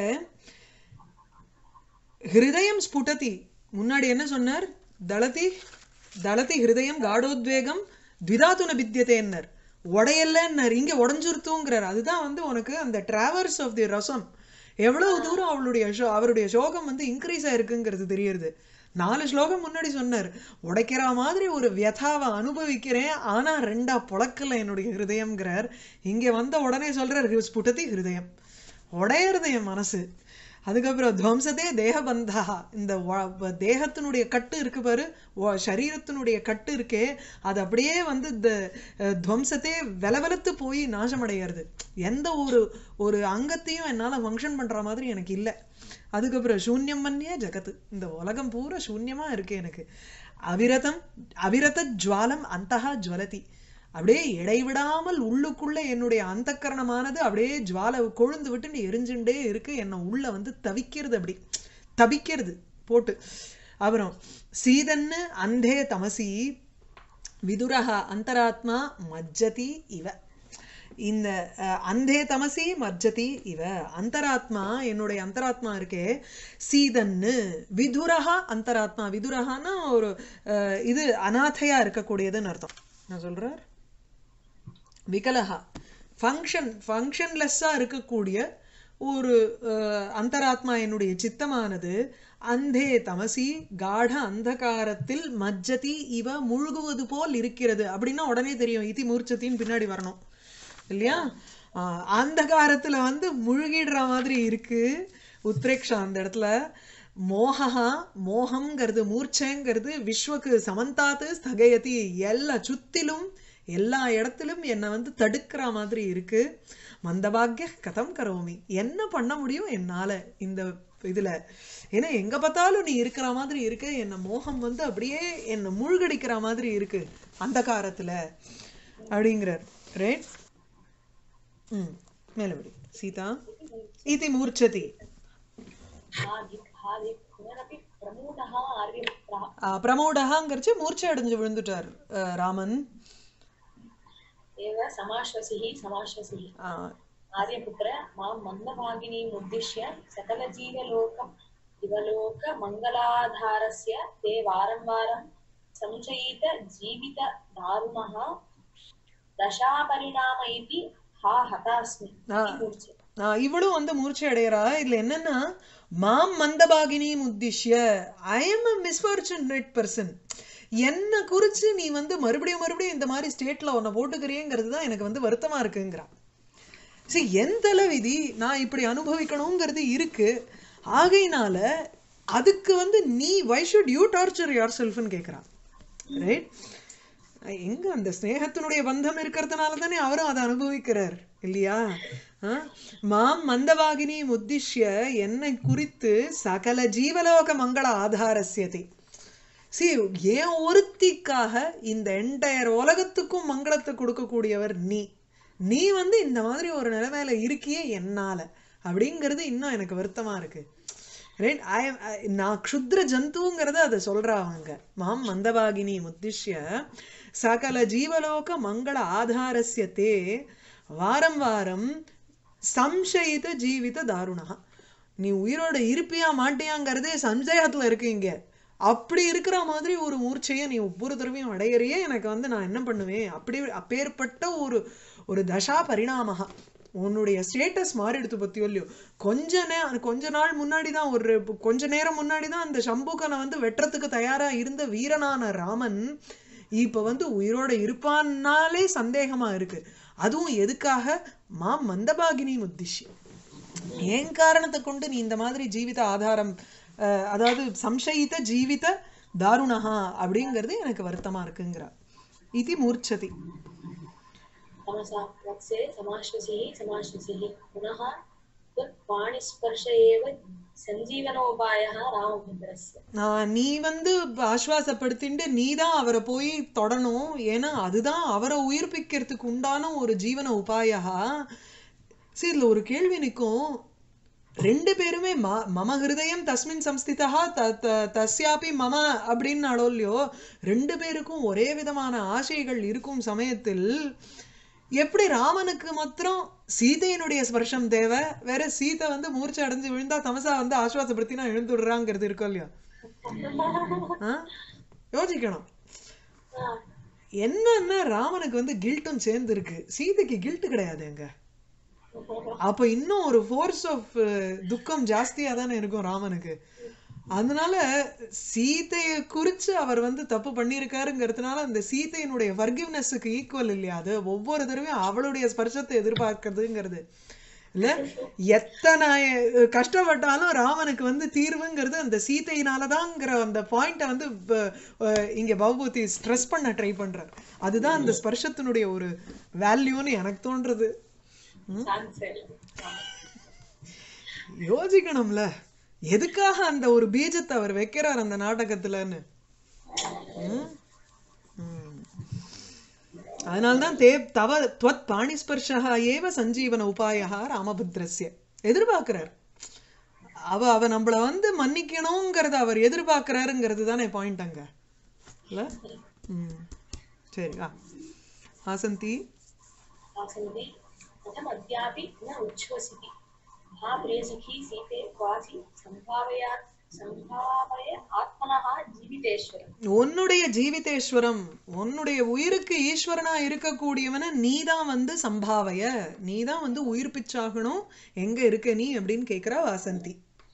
Speaker 1: ஹிருதயம் ஸ்புடதி முன்னாடி என்ன சொன்னார் தளதி தளதி ஹிருதயம் காடோத்வேகம் த்விதாத்துன பித்தியதேன்னர் உடையல்லன்னர் இங்க உடஞ்சுருத்துங்கிறார் அதுதான் வந்து உனக்கு அந்த டிராவர்ஸ் ஆஃப் தி ரசம் எவ்வளவு தூரம் அவளுடைய ஷோ அவருடைய சோகம் வந்து இன்க்ரீஸ் ஆயிருக்குங்கிறது தெரியறது நாலு ஸ்லோகம் முன்னாடி சொன்னார் உடைக்கிற மாதிரி ஒரு வியதாவை அனுபவிக்கிறேன் ஆனா ரெண்டா புழக்கல என்னுடைய ஹிருதயம்ங்கிறார் இங்க வந்த உடனே சொல்றார் "ஹி- ஸ்புடதி ஹிருதயம் உடையறது என் மனசு அதுக்கப்புறம் துவம்சதே தேகபந்தா இந்த வ- வ- தேகத்தினுடைய கட்டு இருக்கு பாரு வ- சரீரத்தினுடைய கட்டு இருக்கே அது அப்படியே வந்து இந்த அஹ், துவம்சத்தே வெலவெலத்து போய் நாசமடைகிறது எந்த ஒரு ஒரு அங்கத்தையும் என்னால ஃபங்க்ஷன் பண்ற மாதிரி எனக்கு இல்லை அதுக்கப்புறம் சூன்யம் மன்னிய ஜகத்து இந்த உலகம் பூரா சூன்யமா இருக்கு எனக்கு அவிரதம் அவிரத ஜுவாலம் அந்தஹா ஜுவலதி அப்படியே இடைவிடாமல் உள்ளுக்குள்ள என்னுடைய அந்தக்கரணமானது அப்படியே ஜுவால கொழுந்து விட்டு நீ எரிஞ்சுட்டே இருக்கு என்னை உள்ள வந்து தவிக்கிறது அப்படி தவிக்கிறது போட்டு அப்புறம் சீதன்னு அந்தே தமசி விதுரஹ அந்தராத்மா மஜ்ஜதி இவ இந்த அஹ், அந்தே தமசி மர்ஜதி இவ அந்தராத்மா என்னுடைய அந்தராத்மா இருக்கே சீதன்னு விதுரஹா அந்தராத்மா விதுரஹான்னா ஒரு அஹ், இது அநாதையா இருக்கக்கூடியதுன்னு அர்த்தம் நான் சொல்றார் விகலஹா ஃபங்க்ஷன் ஃபங்க்ஷன்லெஸ்ஸாக இருக்கக்கூடிய ஒரு அஹ், அந்தராத்மா என்னுடைய சித்தமானது அந்தே தமசி காட அந்தகாரத்தில் மஜ்ஜதி இவ முழுகுவது போல் இருக்கிறது அப்படின்னா உடனே தெரியும் இதி மூர்ச்சத்தின்னு பின்னாடி வரணும் இல்லையா ஆஹ், அந்தகாரத்துல வந்து முழுகிடுற மாதிரி இருக்கு உத்ரேக்ஷா அந்த இடத்துல மோகா மோகம்ங்கிறது மூர்ச்சைங்கிறது விஸ்வக்கு சமந்தாத்து ஸ்தகயதி எல்லா சுத்திலும் எல்லா இடத்திலும் என்னை வந்து தடுக்கிற மாதிரி இருக்கு மந்தபாக்கிய கதம் கரோமி என்ன பண்ண முடியும் என்னால இந்த இதுல ஏன்னா எங்க பார்த்தாலும் நீ இருக்கிற மாதிரி இருக்கு என்ன மோகம் வந்து அப்படியே என்னை மூழ்கடிக்கிற மாதிரி இருக்கு அந்த காரத்துல அப்படிங்கிறார் ரைட் ம் மேலபடி சீதா இதி மூர்ச்சதி
Speaker 2: ஆதி ஆதி புனரபி பிரமூடः ஆர்யபுத்திரः
Speaker 1: ஆ, பிரமோடகாங்கிறச்சு மூர்ச்சை அடைஞ்சு விழுந்துட்டார் அஹ், ராமன்
Speaker 2: एव समाश्वसिः समाश्वसिः
Speaker 1: ஆ,
Speaker 2: आर्यपुत्र मां मन्दभागिनीम् उद्दिश्य सकलजीवलोकं दिवलोकमङ्गलाधारस्य ते वारं वारं संशयित जीवितदारुणः दशापरिणाम इति हा हतास्मि इति मूर्छे
Speaker 1: ஆ, இவளும் வந்து மூர்ச்சை அடையறா இதுல என்னன்னா மாம் மந்தபாகினி உத்திஷ்ய ஐ எம் அ மிஸ்ஃபார்ச்சுனேட் பர்சன் என்ன குறிச்சு நீ வந்து மறுபடியும் மறுபடியும் இந்த மாதிரி ஸ்டேட்ல உன்னை போட்டுக்கிறியங்கிறது தான் எனக்கு வந்து வருத்தமா இருக்குங்கிறா சரி என் தலை விதி நான் இப்படி அனுபவிக்கணுங்கிறது இருக்கு ஆகையினால அதுக்கு வந்து நீ why should you torture your செல்ஃப்னு கேட்குறான் ரைட் எங்க அந்த ஸ்நேகத்தினுடைய பந்தம் இருக்கிறதுனால தானே அவரும் அதை அனுபவிக்கிறார் இல்லையா ஆ? மாம் மந்தவாகினி உத்திஷ்ய என்னை குறித்து சகல ஜீவலோக மங்கள ஆதாரஸ்யத்தை சி ஏன் ஒருத்திக்காக இந்த என்டையர் உலகத்துக்கும் மங்களத்தை கொடுக்கக்கூடியவர் நீ நீ வந்து இந்த மாதிரி ஒரு நிலைமையில இருக்கியே என்னால அப்படிங்கிறது இன்னும் எனக்கு வருத்தமா இருக்கு ரைட் ஐ நான் க்ஷுத்ர ஜந்துங்கிறத அதை சொல்றா அவங்க மாம் மந்தபாகினி முத்திஷ்ய சகல ஜீவலோக மங்கள ஆதாரஸ்ய தே வாரம் வாரம் சம்சயித ஜீவித தாருணா நீ உயிரோட இருப்பியா மாட்டியாங்கிறதே சஞ்சயத்துல இருக்கு இங்க அப்படி இருக்கிற மாதிரி ஒரு மூர்ச்சையை நீ ஒவ்வொரு தடவையும் அடையறியே எனக்கு வந்து நான் என்ன பண்ணுவேன் அப்படி அப்பேற்பட்ட ஒரு ஒரு தசா பரிணாமகா உன்னுடைய ஸ்டேட்டஸ் மாறிடுத்து பத்தியோ இல்லையோ கொஞ்ச நே கொஞ்ச நாள் முன்னாடி தான் ஒரு கொஞ்ச நேரம் முன்னாடி தான் அந்த சம்புகனை வந்து வெட்டுறதுக்கு தயாரா இருந்த வீரனான ராமன் இப்ப வந்து உயிரோட இருப்பான்னாலே சந்தேகமா இருக்கு அதுவும் எதுக்காக மாம் மந்தபாகினி உத்திஷ்யம் ஏன் காரணத்தை கொண்டு நீ இந்த மாதிரி ஜீவித ஆதாரம் அஹ், அதாவது சம்சயித்த ஜீவித தாருணஹா அப்படிங்கிறது எனக்கு வருத்தமா இருக்குங்கிறா இது மூர்ச்சதி
Speaker 2: तमसा वत्से समाश्वसिः समाश्वसिः पुनः त्वत्पाणिस्पर्श एव सञ्जीवनोपायः रामभद्रस्य
Speaker 1: ஆஹ் நீ வந்து ஆஸ்வாசப்படுத்திட்டு நீ தான் அவரை போய் தொடணும் ஏன்னா அதுதான் அவரை உயிர்ப்பிக்கிறதுக்கு உண்டான ஒரு ஜீவன உபாயா சரி இதுல ஒரு கேள்வி நிற்கும் ரெண்டு பேருமே ம மம ஹிருதயம் தஸ்மின் சம்ஸ்திதா த த- தஸ்யாபி மம அப்படின்னு இல்லையோ ரெண்டு பேருக்கும் ஒரே விதமான ஆசைகள் இருக்கும் சமயத்தில் எப்படி ராமனுக்கு மாத்திரம் சீதையினுடைய ஸ்பர்ஷம் தேவை வேற சீதை வந்து மூர்ச்சை அடைஞ்சு விழுந்தா தமசா வந்து ஆஸ்வாசப்படுத்தினா எழுந்துடுறாங்கிறது இருக்கும் இல்லையா ஆ? யோசிக்கணும் என்னன்னா ராமனுக்கு வந்து கில்ட்டும் சேர்ந்து இருக்கு சீதைக்கு கில்ட் கிடையாது அங்க அப்ப இன்னும் ஒரு ஃபோர்ஸ் ஆஃப் துக்கம் ஜாஸ்தியா தானே இருக்கும் ராமனுக்கு அதனால சீதையை குறிச்சு அவர் வந்து தப்பு பண்ணியிருக்காருங்கிறதுனால அந்த சீதையினுடைய ஃபர்கிவ்னஸுக்கு ஈக்குவல் இல்லையா அது ஒவ்வொரு தடவையும் அவளுடைய ஸ்பர்சத்தை எதிர்பார்க்கறதுங்கிறது இல்ல எத்தனை அஹ், கஷ்டப்பட்டாலும் ராமனுக்கு வந்து தீர்வுங்கிறது அந்த சீதையினாலதாங்கிற அந்த பாயிண்ட்டை வந்து ப- அஹ், இங்க பகவதி ஸ்ட்ரெஸ் பண்ண ட்ரை பண்றார் அதுதான் அந்த ஸ்பர்ஷத்தினுடைய ஒரு வேல்யூன்னு எனக்கு தோன்றது
Speaker 2: சான்சல்
Speaker 1: யோசிக்கணும்ல எதுக்காக அந்த ஒரு பீஜத்தை அவர் வைக்கிறார் அந்த நாடகத்துலன்னு ம்? ம். அதனால்தான் தே தவ துவத் பாணிஸ்பர்ஷா ஏவ சஞ்சீவன உபாயா ராமபத்ரஸ்ய எதிர்பார்க்கிறார் அவ அவ நம்மள வந்து மன்னிக்கணுங்கிறத அவர் எதிர்பார்க்கிறாருங்கிறது தானே பாயிண்ட் அங்க இல்ல ம் சரி ஆ ஆசந்தி
Speaker 2: आसन्ति कथमद्यापि न उच्छ्वसिति हा प्रियसखी सीते क्वासि सम्भावया सम्भावय आत्मनः जीवितेश्वरम्
Speaker 1: உன்னுடைய ஜீவிதேஸ்வரம் உன்னுடைய உயிருக்கு ஈஸ்வரனா இருக்கக்கூடியவன நீதான் வந்து சம்பாவைய நீதான் வந்து உயிர்ப்பிச்சாகணும் எங்க இருக்க நீ அப்படின்னு கேக்குறா வாசந்தி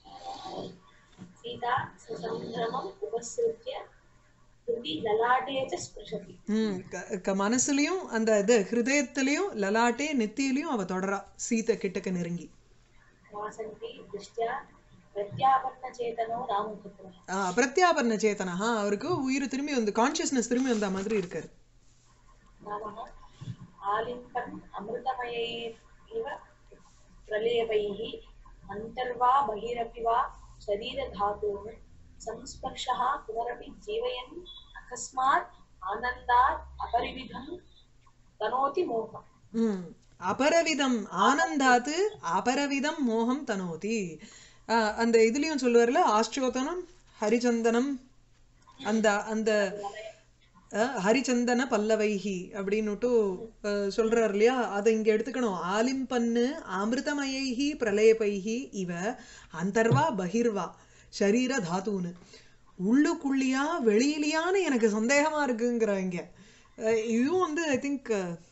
Speaker 2: सीता ससम्भ्रमम् उपसृत्य हृदि ललाटे च स्पृशति
Speaker 1: ம் க- க- மனசுலயும் அந்த இது ஹிருதயத்திலயும் லலாட்டே நெத்தியிலையும் அவ தொடரா சீத்தை கிட்டக்க நெருங்கி
Speaker 2: वासन्ति दृष्ट्या प्रत्यापन्नचेतनो रामपुत्रः
Speaker 1: ஆ, பிரத்யாபரண சேத்தனா அவருக்கு உயிர் திரும்பி வந்து கான்சியஸ்னஸ் திரும்பி வந்த மாதிரி இருக்காரு
Speaker 2: रामः आलिम्पन् अमृतमयैरिव प्रलेपैः अन्तर्वा बहिरपि वा शरीरधातून् संस्पर्शः पुनरपि जीवयन् अकस्मात् आनन्दात् अपरिविधं तनोति मोहम्
Speaker 1: ம் அபரவிதம் ஆனந்தாத்து அபரவிதம் மோகம் தனோதி ஆ, அந்த இதுலயும் சொல்லுவார்ல ஆஸ்ட்ரோதனம் ஹரிச்சந்தனம் அந்த அந்த அஹ், ஹரிச்சந்தன பல்லவைஹி அப்படின்னுட்டு அஹ், சொல்றார் இல்லையா அதை இங்க எடுத்துக்கணும் ஆலிம்பன்னு அமிர்தமயைஹி பிரளயபைஹி இவ அந்தர்வா பகிர்வா ஷரீர தாத்துன்னு உள்ளுக்குள்ளியா வெளியிலியான்னு எனக்கு சந்தேகமா இருக்குங்கிறாங்க அஹ், இதுவும் வந்து ஐ திங்க்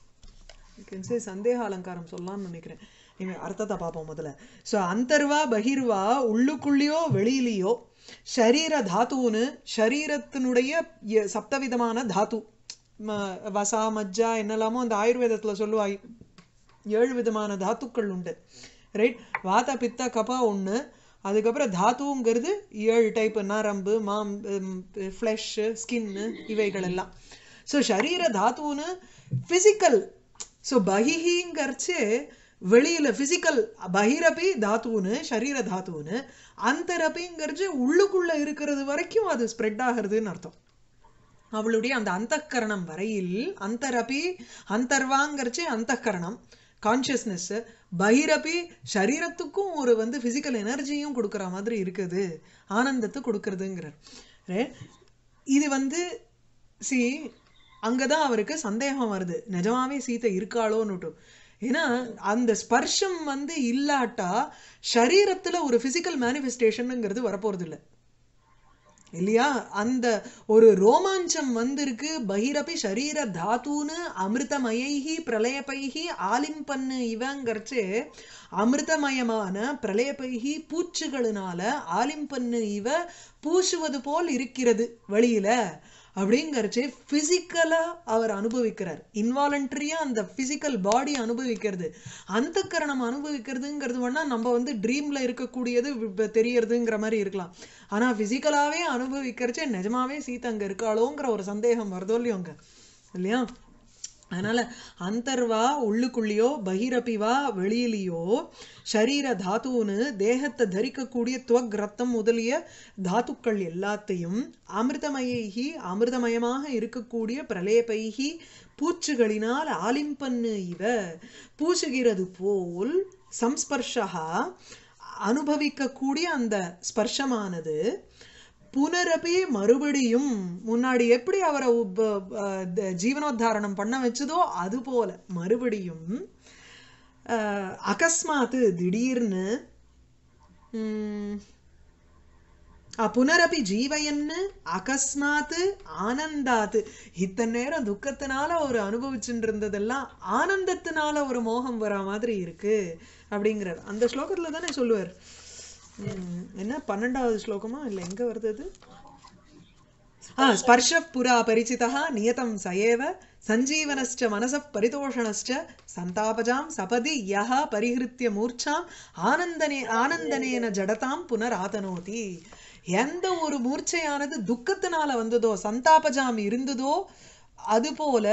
Speaker 1: சே சந்தேக அலங்காரம் சொல்லலாம்னு நினைக்கிறேன் இவன் அர்த்தத்தை பார்ப்போம் முதல்ல ஸோ அந்தர்வா பகிர்வா உள்ளுக்குள்ளேயோ வெளியிலையோ ஷரீர தாத்துன்னு ஷரீரத்தினுடைய எ- சப்தவிதமான தாத்து ம- வசா மஜ்ஜா என்னெல்லாமோ அந்த ஆயுர்வேதத்துல சொல்லுவாய் ஏழு விதமான தாத்துக்கள் உண்டு ரைட் வாத பித்த கபா ஒண்ணு அதுக்கப்புறம் தாத்துங்கிறது ஏழு டைப் நரம்பு மாம் ஃப்ளஷ் ஸ்கின்னு இவைகள் எல்லாம் ஸோ ஷரீர தாத்துன்னு ஃபிசிக்கல் ஸோ பகிஹிங்கிறச்சு வெளியில பிசிக்கல் பகிரபி தாத்துன்னு ஷரீர தாத்துன்னு அந்தரபிங்கிறது உள்ளுக்குள்ள இருக்கிறது வரைக்கும் அது ஸ்ப்ரெட் ஆகிறதுன்னு அர்த்தம் அவளுடைய அந்த அந்தக்கரணம் வரையில் அந்தரபி அந்தர்வாங்கிறச்சு அந்தக்கரணம் கான்சியஸ்னஸ் பகிரபி சரீரத்துக்கும் ஒரு வந்து பிசிக்கல் எனர்ஜியும் கொடுக்குற மாதிரி இருக்குது ஆனந்தத்தை கொடுக்கறதுங்கிறார் Right? இது வந்து சி அங்கதான் அவருக்கு சந்தேகம் வருது நிஜமாவே சீதை இருக்காளோன்னுட்டு ஏன்னா அந்த ஸ்பர்ஷம் வந்து இல்லாட்டா சரீரத்துல ஒரு பிசிக்கல் மேனிஃபெஸ்டேஷனுங்கிறது வரப்போறது இல்லை இல்லையா அந்த ஒரு ரோமாஞ்சம் வந்திருக்கு பகிரபி ஷரீர தாத்துன்னு அமிர்தமயைஹி பிரளயபைஹி ஆலிம்பன்னு இவங்கிறச்சு அமிர்தமயமான பிரளயபைஹி பூச்சுகளினால ஆலிம்பன்னு இவ பூசுவது போல் இருக்கிறது வெளியில அப்படிங்கறச்சு பிசிக்கலா அவர் அனுபவிக்கிறார் இன்வாலண்டரியா அந்த பிசிக்கல் பாடி அனுபவிக்கிறது அந்த கரணம் அனுபவிக்கிறதுங்கிறது வேணா நம்ம வந்து ட்ரீம்ல இருக்கக்கூடியது இப்ப தெரியறதுங்கிற மாதிரி இருக்கலாம் ஆனா பிசிக்கலாவே அனுபவிக்கிறச்சே நிஜமாவே சீதை அங்க இருக்காளோங்கிற ஒரு சந்தேகம் வருதோ இல்லையோ அங்க இல்லையா அதனால அந்தர்வா உள்ளுக்குள்ளேயோ பகிரபிவா வெளியிலையோ ஷரீர தாத்துன்னு தேகத்தை தரிக்கக்கூடிய துவக் ரத்தம் முதலிய தாத்துக்கள் எல்லாத்தையும் அமிர்தமயைகி அமிர்தமயமாக இருக்கக்கூடிய பிரலேபைகி பூச்சுகளினால் ஆலிம்பன்னு இவ பூசுகிறது போல் சம்ஸ்பர்ஷா அனுபவிக்கக்கூடிய அந்த ஸ்பர்ஷமானது புனரபி மறுபடியும் முன்னாடி எப்படி அவரை உப்ப- அஹ் த- ஜீவனோத்தாரணம் பண்ண வச்சதோ அது போல மறுபடியும் அஹ், அகஸ்மாத்து திடீர்னு உம், அ, புனரபி ஜீவயன்னு அகஸ்மாத்து ஆனந்தாத்து இத்தனை நேரம் துக்கத்தினால ஒரு அனுபவிச்சுட்டு இருந்ததெல்லாம் ஆனந்தத்தினால ஒரு மோகம் வரா மாதிரி இருக்கு அப்படிங்கிறார் அந்த ஸ்லோகத்துல தானே சொல்லுவார் உம், என்ன பன்னெண்டாவது ஸ்லோகமா இல்ல எங்க வருது அது ஆ ஸ்பர்ஷ புரா பரிச்சிதா நியதம் சயேவ சஞ்சீவனஸ்ச மனசः பரிதோஷணஸ்ச சந்தாபஜாம் சபதி யஹ பரிஹிருத்திய மூர்ச்சாம் ஆனந்தனே ஆனந்தனேன ஜடதாம் புனராதனோதி எந்த ஒரு மூர்ச்சையானது துக்கத்தினால வந்ததோ சந்தாபஜாம் இருந்ததோ அதுபோல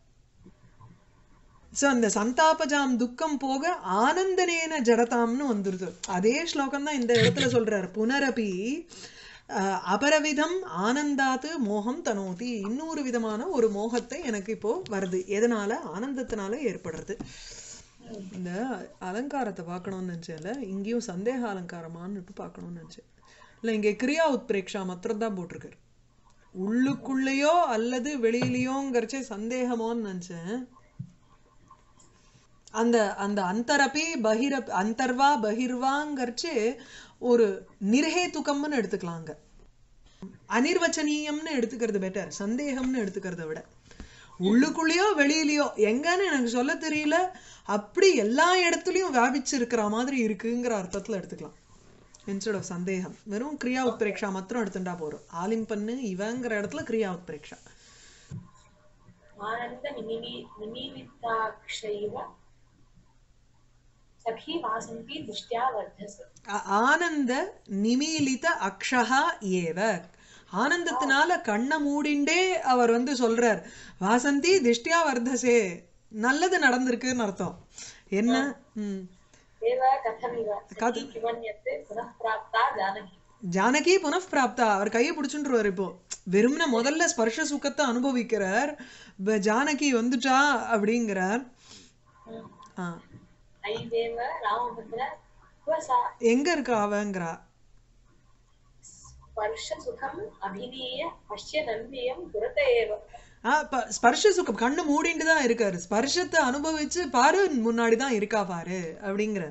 Speaker 1: சோ அந்த சந்தாபஜாம் துக்கம் போக ஆனந்தனேன ஜடதாம்னு வந்துருது அதே ஸ்லோகம் தான் இந்த இடத்துல சொல்றார் புனரபி அஹ், அபரவிதம் ஆனந்தாத்து மோகம் தனோதி இன்னொரு விதமான ஒரு மோகத்தை எனக்கு இப்போ வருது எதனால ஆனந்தத்தினால ஏற்படுறது இந்த அலங்காரத்தை பார்க்கணும்னு நினைச்சேன்ல இங்கேயும் சந்தேக அலங்காரமான்னுட்டு பார்க்கணும்னு நினைச்சேன் இல்ல இங்க கிரியா உத்பிரேக்ஷா மாத்திரம் தான் போட்டிருக்காரு உள்ளுக்குள்ளேயோ அல்லது வெளியிலயோங்கிறச்சே சந்தேகமோன்னு நினைச்சேன் அந்த அந்த அந்தரப்பி பகிர அந்தர்வா பகிர்வாங்கர்ச்சு ஒரு நிர்ஹேதுக்கம்னு எடுத்துக்கலாங்க அனிர்வச்சனீயம்னு எடுத்துக்கிறது பெட்டர் சந்தேகம்னு எடுத்துக்கிறத விட உள்ளுக்குள்ளேயோ வெளியிலயோ எங்கன்னு எனக்கு சொல்ல தெரியல அப்படி எல்லா இடத்துலயும் வியாபிச்சு இருக்கிற மாதிரி இருக்குங்கிற அர்த்தத்துல எடுத்துக்கலாம் இன்ஸ்டெட் ஆஃப் சந்தேகம் வெறும் கிரியா உத்பிரேக்ஷா மாத்திரம் எடுத்துட்டா போறோம் ஆலிம்பன்னு இவங்கிற இடத்துல கிரியா உத்பிரேக்ஷா
Speaker 2: आनन्द निमिलि निमीलिताक्षैव सखी वासन्ती दृष्ट्या वर्धसे
Speaker 1: ஆ- ஆனந்த நிமீலித அக்ஷஹா ஏவ ஆனந்தத்தினால கண்ணை மூடிண்டே அவர் வந்து சொல்றார் வாசந்தி திஷ்டியா வர்தசே நல்லது நடந்திருக்குன்னு அர்த்தம் என்ன ம்
Speaker 2: एव कथमिव सखी किमन्यत् पुनः प्राप्ता जानकी
Speaker 1: ஜானகி புனఃபிராப்தா அவர் கையை பிடிச்சுட்டுருவார் இப்போ வெறும்ன முதல்ல ஸ்பர்ஷ சுகத்தை அனுபவிக்கிறார் ப- ஜானகி வந்துட்டா அப்படிங்கிறார் ஆ
Speaker 2: अयि देव रामभद्र क्व सा
Speaker 1: எங்க இருக்கா அவங்கிறா
Speaker 2: स्पर्शसुखम् अभिनीय पश्य नन्द्यं पुरत एव
Speaker 1: ஆ ப- ஸ்பர்ஷ சுகம் கண்ணு மூடிட்டு தான் இருக்காரு ஸ்பர்ஷத்தை அனுபவிச்சு பாரு முன்னாடி தான் இருக்கா பாரு அப்படிங்கிற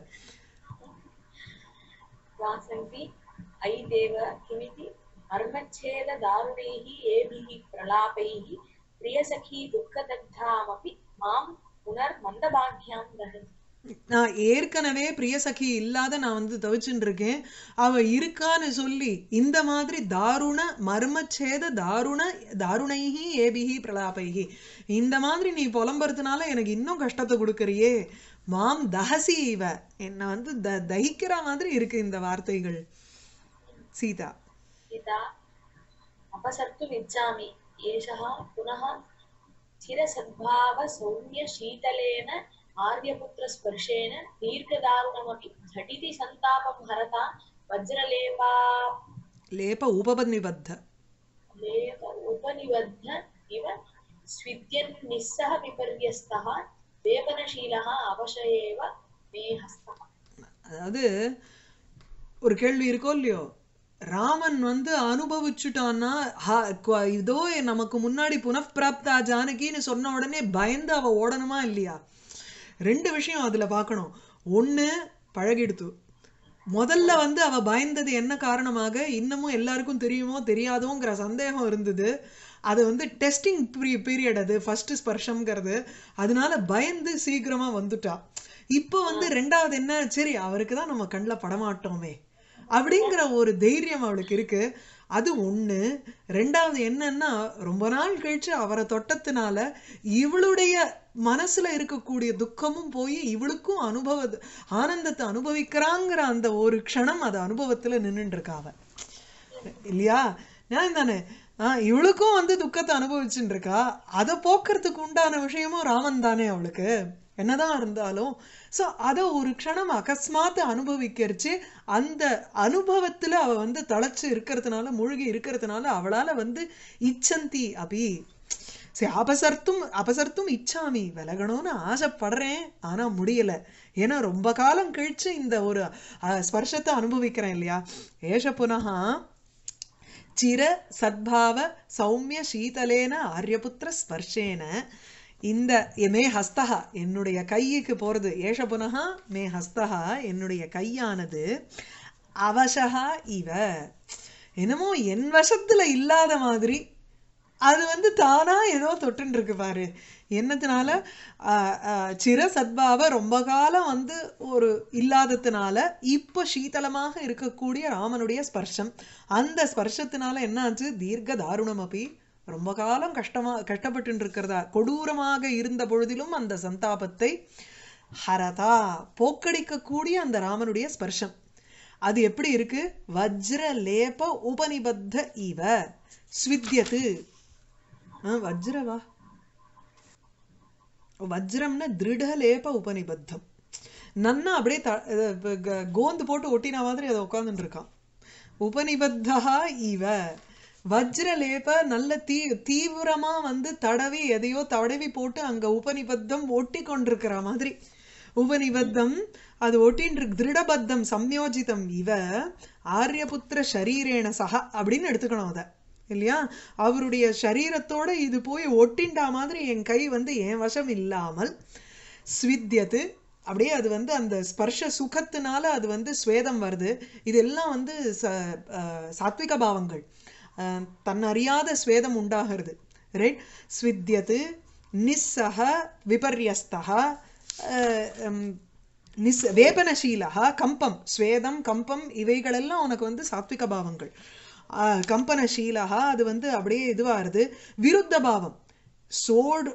Speaker 2: वासन्ति अयि देव किमिति मर्मच्छेददारुणैः एभिः प्रलापैः प्रियसखी दुःखदग्धामपि मां पुनर्मन्दभाग्यां दहति
Speaker 1: நான் ஏற்கனவே பிரியசகி இல்லாத நான் வந்து தவிச்சுட்டு இருக்கேன் அவ இருக்கான்னு சொல்லி இந்த மாதிரி தாருண மர்மச்சேத தாருண தாருணைஹி ஏபிஹி பிரலாபைஹி இந்த மாதிரி நீ புலம்புறதுனால எனக்கு இன்னும் கஷ்டத்தை கொடுக்கறியே மாம் தஹசி இவ என்னை வந்து த தகிக்கிற மாதிரி இருக்கு இந்த வார்த்தைகள் சீதா
Speaker 2: पिता अपसर्तुमिच्छामि एषः पुनः चिरसद्भावसौम्यशीतलेन आर्यपुत्रस्पर्शेन दीर्घदारुणमपि झटिति सन्तापं हरता वज्रलेपा
Speaker 1: லேப உபபநிபத்த
Speaker 2: लेप उपनिबद्ध इव स्विद्यन्निस्सह विपर्यस्तः वेपनशीलः अवश एव मे हस्तः
Speaker 1: அதாவது ஒரு கேள்வி இருக்கோ இல்லையோ ராமன் வந்து அனுபவிச்சுட்டான்னா ஹா- கு- இதோ நமக்கு முன்னாடி புனப்பிராப்தா ஜானகின்னு சொன்ன உடனே பயந்து அவ ஓடணுமா இல்லையா ரெண்டு விஷயம் அதுல பார்க்கணும் ஒண்ணு பழகிடுத்து முதல்ல வந்து அவ பயந்தது என்ன காரணமாக இன்னமும் எல்லாருக்கும் தெரியுமோ தெரியாதோங்கிற சந்தேகம் இருந்தது அது வந்து டெஸ்டிங் பீரியட் அது ஃபர்ஸ்ட் ஸ்பர்ஷம்ங்கிறது அதனால பயந்து சீக்கிரமா வந்துட்டா இப்போ வந்து ரெண்டாவது என்ன சரி அவருக்கு தான் நம்ம கண்ணில் படமாட்டோமே அப்படிங்கிற ஒரு தைரியம் அவளுக்கு இருக்கு அது ஒண்ணு ரெண்டாவது என்னன்னா ரொம்ப நாள் கழிச்சு அவரை தொட்டத்தினால இவளுடைய மனசுல இருக்கக்கூடிய துக்கமும் போய் இவளுக்கும் அனுபவ ஆனந்தத்தை அனுபவிக்கிறாங்கிற அந்த ஒரு க்ஷணம் அது அனுபவத்துல நின்னுட்டு இருக்கா அவ இல்லையா நான் தானே ஆஹ் இவளுக்கும் வந்து துக்கத்தை அனுபவிச்சுட்டு இருக்கா அதை போக்குறதுக்கு உண்டான விஷயமும் ராமன் தானே அவளுக்கு என்னதான் இருந்தாலும் சோ அதை ஒரு க்ஷணம் அகஸ்மாத்து அனுபவிக்கிறச்சு அந்த அனுபவத்துல அவ வந்து தழைச்சு இருக்கிறதுனால மூழ்கி இருக்கிறதுனால அவளால வந்து இச்சந்தி அபி சரி அபசர்த்தும் அபசர்த்தும் இச்சாமி விலகணும்னு ஆசைப்படுறேன் ஆனா முடியல ஏன்னா ரொம்ப காலம் கழிச்சு இந்த ஒரு அஹ், ஸ்பர்ஷத்தை அனுபவிக்கிறேன் இல்லையா ஏஷ புனகா சிர சத்பாவ சௌமிய சீதலேன ஆரியபுத்திர ஸ்பர்ஷேன இந்த மே ஹஸ்தகா என்னுடைய கைக்கு போறது ஏஷ புனகா மே ஹஸ்தகா என்னுடைய கையானது அவசகா இவ என்னமோ என் வசத்துல இல்லாத மாதிரி அது வந்து தானா ஏதோ தொட்டுன்னு இருக்கு பாரு என்னத்தினால ஆஹ், ஆஹ், சிர சத்பாவ ரொம்ப காலம் வந்து ஒரு இல்லாததுனால இப்போ சீதளமாக இருக்கக்கூடிய ராமனுடைய ஸ்பர்ஷம் அந்த ஸ்பர்ஷத்தினால என்னாச்சு தீர்க்க தாருணம் அப்படி ரொம்ப காலம் கஷ்டமா கஷ்டப்பட்டு இருக்கிறதா கொடூரமாக இருந்த பொழுதிலும் அந்த சந்தாபத்தை ஹரதா போக்கடிக்கக்கூடிய அந்த ராமனுடைய ஸ்பர்ஷம் அது எப்படி இருக்கு வஜ்ர லேப உபனிபத்த இவ ஸ்வித்யது ஆ, வஜ்ரவா வஜ்ரம்னா திருடலேப உபனிபத்தம் நன்னா அப்படியே த அஹ் ப- க- கோந்து போட்டு ஒட்டின மாதிரி அதை உட்காந்துட்டு இருக்கான் உபனிபத்தா இவ வஜ்ரலேப நல்ல தீ தீவிரமா வந்து தடவி எதையோ தடவி போட்டு அங்க உபனிபத்தம் ஒட்டி கொண்டிருக்கிற மாதிரி உபனிபத்தம் அது ஒட்டின்னு இருக்கு திருடபத்தம் சம்யோஜிதம் இவ ஆரியபுத்திர ஷரீரேண சக அப்படின்னு எடுத்துக்கணும் அதை இல்லையா அவருடைய சரீரத்தோட இது போய் ஒட்டிண்டா மாதிரி என் கை வந்து என் வசம் இல்லாமல் ஸ்வித்யத்து அப்படியே அது வந்து அந்த ஸ்பர்ஷ சுகத்தினால அது வந்து ஸ்வேதம் வருது இதெல்லாம் வந்து ச அஹ், சாத்விக பாவங்கள் அஹ், தன்னறியாத ஸ்வேதம் உண்டாகிறது ரைட் ஸ்வித்யத்து நிஸ்ஸக விபர்யஸ்தக அஹ், உம், நிஸ் வேபனசீலா கம்பம் ஸ்வேதம் கம்பம் இவைகளெல்லாம் உனக்கு வந்து சாத்விக பாவங்கள் ஆஹ், கம்பனசீலா அது வந்து அப்படியே இதுவாருது விருத்த பாவம் சோடு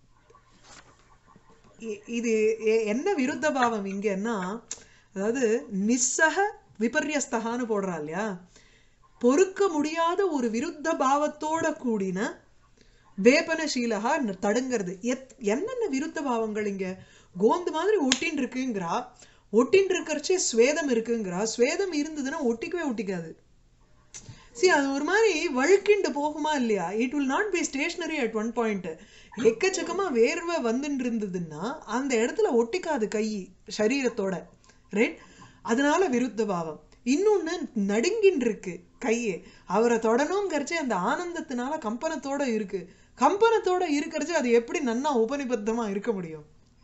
Speaker 1: இ- இது எ- என்ன விருத்த பாவம் இங்கன்னா அதாவது நிஸ்ஸக விபர்யஸ்தகான்னு போடுறா இல்லையா பொறுக்க முடியாத ஒரு விருத்த பாவத்தோட கூடின வேபனசீலகா ந- தடுங்கிறது எத் என்னென்ன விருத்த பாவங்கள் இங்க கோந்து மாதிரி ஒட்டின்னு இருக்குங்கிறா ஒட்டின்னு இருக்கறச்சே ஸ்வேதம் இருக்குங்கிறா ஸ்வேதம் இருந்ததுன்னா ஒட்டிக்கவே ஒட்டிக்காது சி அது ஒரு மாதிரி வழுக்கிண்டு போகுமா இல்லையா it will not be stationary at one point எக்கச்சக்கமா வேர்வை வந்துட்டு இருந்ததுன்னா அந்த இடத்துல ஒட்டிக்காது கை சரீரத்தோட ரைட் அதனால விருத்த பாவம் இன்னொன்னு நடுங்கின்னு இருக்கு கையே அவரை தொடணுங்கிறச்சே அந்த ஆனந்தத்தினால கம்பனத்தோட இருக்கு கம்பனத்தோட இருக்கிறச்சு அது எப்படி நன்னா உபனிபத்தமா இருக்க முடியும்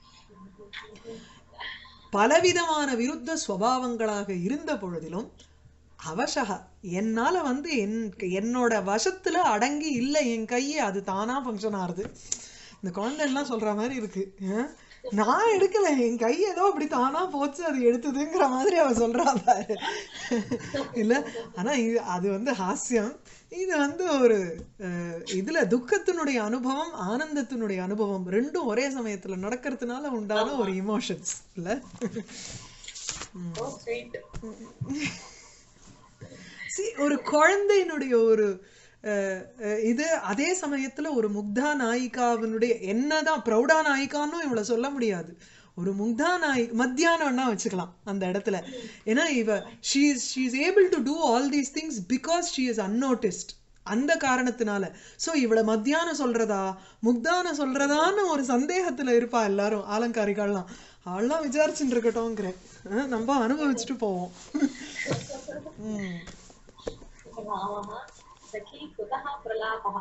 Speaker 1: பலவிதமான விருத்த ஸ்வபாவங்களாக இருந்த பொழுதிலும் அவசக என்னால வந்து என் என்னோட வசத்துல அடங்கி இல்லை என் கையே அது தானா ஃபங்க்ஷன் ஆகுது இந்த குழந்தை எல்லாம் சொல்ற மாதிரி இருக்கு அஹ், நான் எடுக்கல என் கை ஏதோ அப்படி தானா போச்சு அது எடுத்ததுங்கிற மாதிரி அவ சொல்றா பாரு இல்ல ஆனா இது அது வந்து ஹாஸ்யம் இது வந்து ஒரு அஹ், இதுல துக்கத்தினுடைய அனுபவம் ஆனந்தத்தினுடைய அனுபவம் ரெண்டும் ஒரே சமயத்துல நடக்கிறதுனால உண்டான ஒரு இமோஷன்ஸ் இல்ல
Speaker 2: ஓ ஸ்வீட்
Speaker 1: See, ஒரு குழந்தையினுடைய ஒரு அஹ், அஹ், இது அதே சமயத்துல ஒரு முக்தா நாயிகாவினுடைய என்னதான் பிரௌடா நாயிகான்னு இவளை சொல்ல முடியாது ஒரு முக்தா நாய் மத்தியானம்னா வச்சுக்கலாம் அந்த இடத்துல ஏன்னா இவ she is she is able to do all these things because she is unnoticed அந்த காரணத்தினால சோ இவளை மத்தியானம் சொல்றதா முக்தான சொல்றதான்னு ஒரு சந்தேகத்துல இருப்பா எல்லாரும் ஆலங்காரிகள்லாம் அவள்லாம் விசாரிச்சுட்டு இருக்கட்டும்ங்கிறேன் அஹ், நம்ம அனுபவிச்சுட்டு போவோம் ம்
Speaker 2: रामः सखी कुतः प्रलापः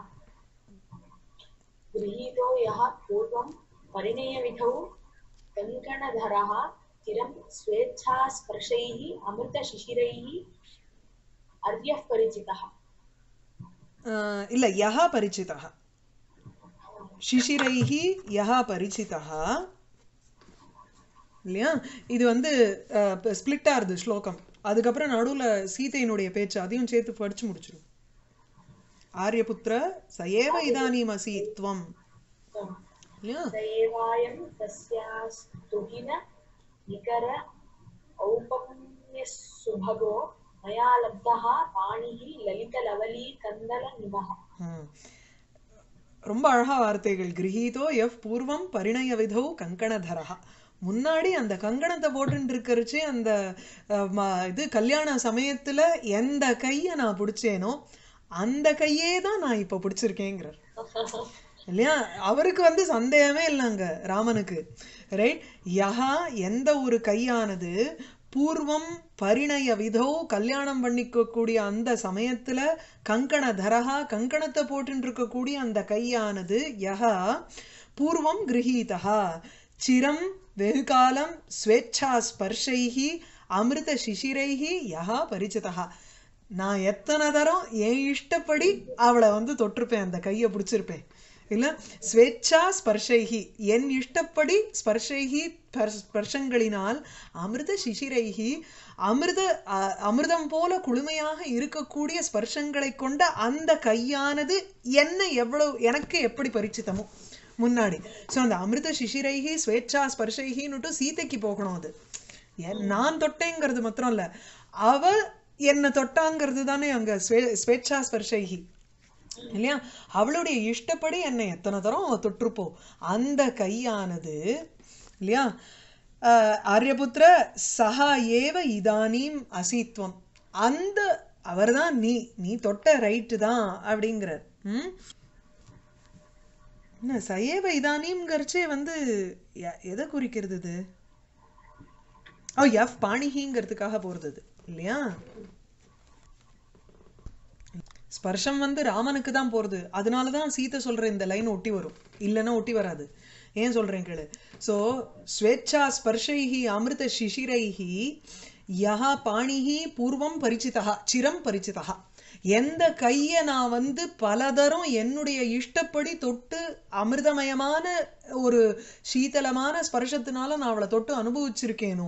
Speaker 2: गृहीतो यः पूर्वं परिणयविधौ कङ्कणधरः चिरं स्वेच्छास्पर्शैः अमृतशिशिरैः अर्यः परिचितः
Speaker 1: அஹ் இல்ல யஹ பரிச்சிதः சிசிரைः யஹ பரிச்சிதः இல்லையா இது வந்து ஸ்பிளிட் ஆறுது ஸ்லோகம் அதுக்கப்புறம் நடுவுல சீதையினுடைய பேச்சு அதையும் சேர்த்து படிச்சு முடிச்சிடும் ஆரியபுத்திர சயேவ இதானீம் அசி துவம் இல்லையா
Speaker 2: स एवायं तस्यास्तुहिन निकर औपम्यसुभगो मया लब्धः पाणिः ललितलवलीकन्दलनिभः
Speaker 1: ம். ரொம்ப அழகா வார்த்தைகள் கிரகீதோ எஃப் பூர்வம் பரிணய விதௌ கங்கணதரஹா முன்னாடி அந்த கங்கணத்தை போட்டுட்டு இருக்கிறச்சே அந்த அஹ், ம- இது கல்யாண சமயத்துல எந்த கைய நான் பிடிச்சேனோ அந்த கையே தான் நான் இப்ப பிடிச்சிருக்கேங்கிறார் இல்லையா அவருக்கு வந்து சந்தேகமே இல்லைங்க ராமனுக்கு ரைட் யஹா எந்த ஒரு கையானது பூர்வம் பரிணய விதோ கல்யாணம் பண்ணிக்கக்கூடிய அந்த சமயத்துல கங்கண தரஹா கங்கணத்தை போட்டுட்டு இருக்கக்கூடிய அந்த கையானது யஹா பூர்வம் கிரகீதா சிரம் வெகு காலம் ஸ்வேच्छா ஸ்பர்ஷைஹி அமிர்த சிசிரைஹி யஹா பரிச்சிதா நான் எத்தனை தரம் என் இஷ்டப்படி அவளை வந்து தொட்டிருப்பேன் அந்த கையை பிடிச்சிருப்பேன் இல்ல ஸ்வேच्छா ஸ்பர்ஷைஹி என் இஷ்டப்படி ஸ்பர்ஷைஹி ஸ்பர்ஷ- ஸ்பர்ஷங்களினால் அமிர்த சிசிரைஹி அமிர்த அ- அமிர்தம் போல குளுமையாக இருக்கக்கூடிய ஸ்பர்ஷங்களை கொண்ட அந்த கையானது என்ன எவ்வளவு எனக்கு எப்படி பரிச்சிதமோ முன்னாடி சோ அந்த அமிர்த சிசிரைஹி ஸ்வேच्छா ஸ்பர்ஷைஹின்னுட்டு சீதைக்கு போகணும் அது என் நான் தொட்டேங்கிறது மாத்திரம் இல்ல அவ என்ன தொட்டாங்கிறது தானே அங்க ஸ்வே- ஸ்வேच्छா ஸ்பர்ஷைஹி இல்லையா அவளுடைய இஷ்டப்படி என்னை எத்தனை தரம் அவ தொட்டிருப்போம் அந்த கையானது இல்லையா அஹ், ஆரியபுத்திர சஹா ஏவ இதானீம் அசித்வம் அந்த அவர்தான் நீ நீ தொட்ட ரைட்டு தான் அப்படிங்கிறார் ம் என்ன சயேவ இதானீம்ங்கிறச்சே வந்து எ- எதை குறிக்கிறது இது ஓ எஃப் பாணிகிங்கிறதுக்காக போறது இது, இல்லையா ஸ்பர்ஷம் வந்து ராமனுக்கு தான் போறது அதனால தான் சீதை சொல்ற இந்த லைன் ஒட்டி வரும் இல்லைன்னா ஒட்டி வராது ஏன் சொல்றேன் கேளு ஸோ ஸ்வேच्छா ஸ்பர்ஷைஹி அமிர்த சிசிரைஹி யஹா பாணிஹி பூர்வம் பரிச்சிதா சிரம் பரிச்சிதா எந்த கையை நான் வந்து பலதரம் என்னுடைய இஷ்டப்படி தொட்டு அமிர்தமயமான ஒரு சீதளமான ஸ்பர்ஷத்தினால நான் அவளை தொட்டு அனுபவிச்சிருக்கேனோ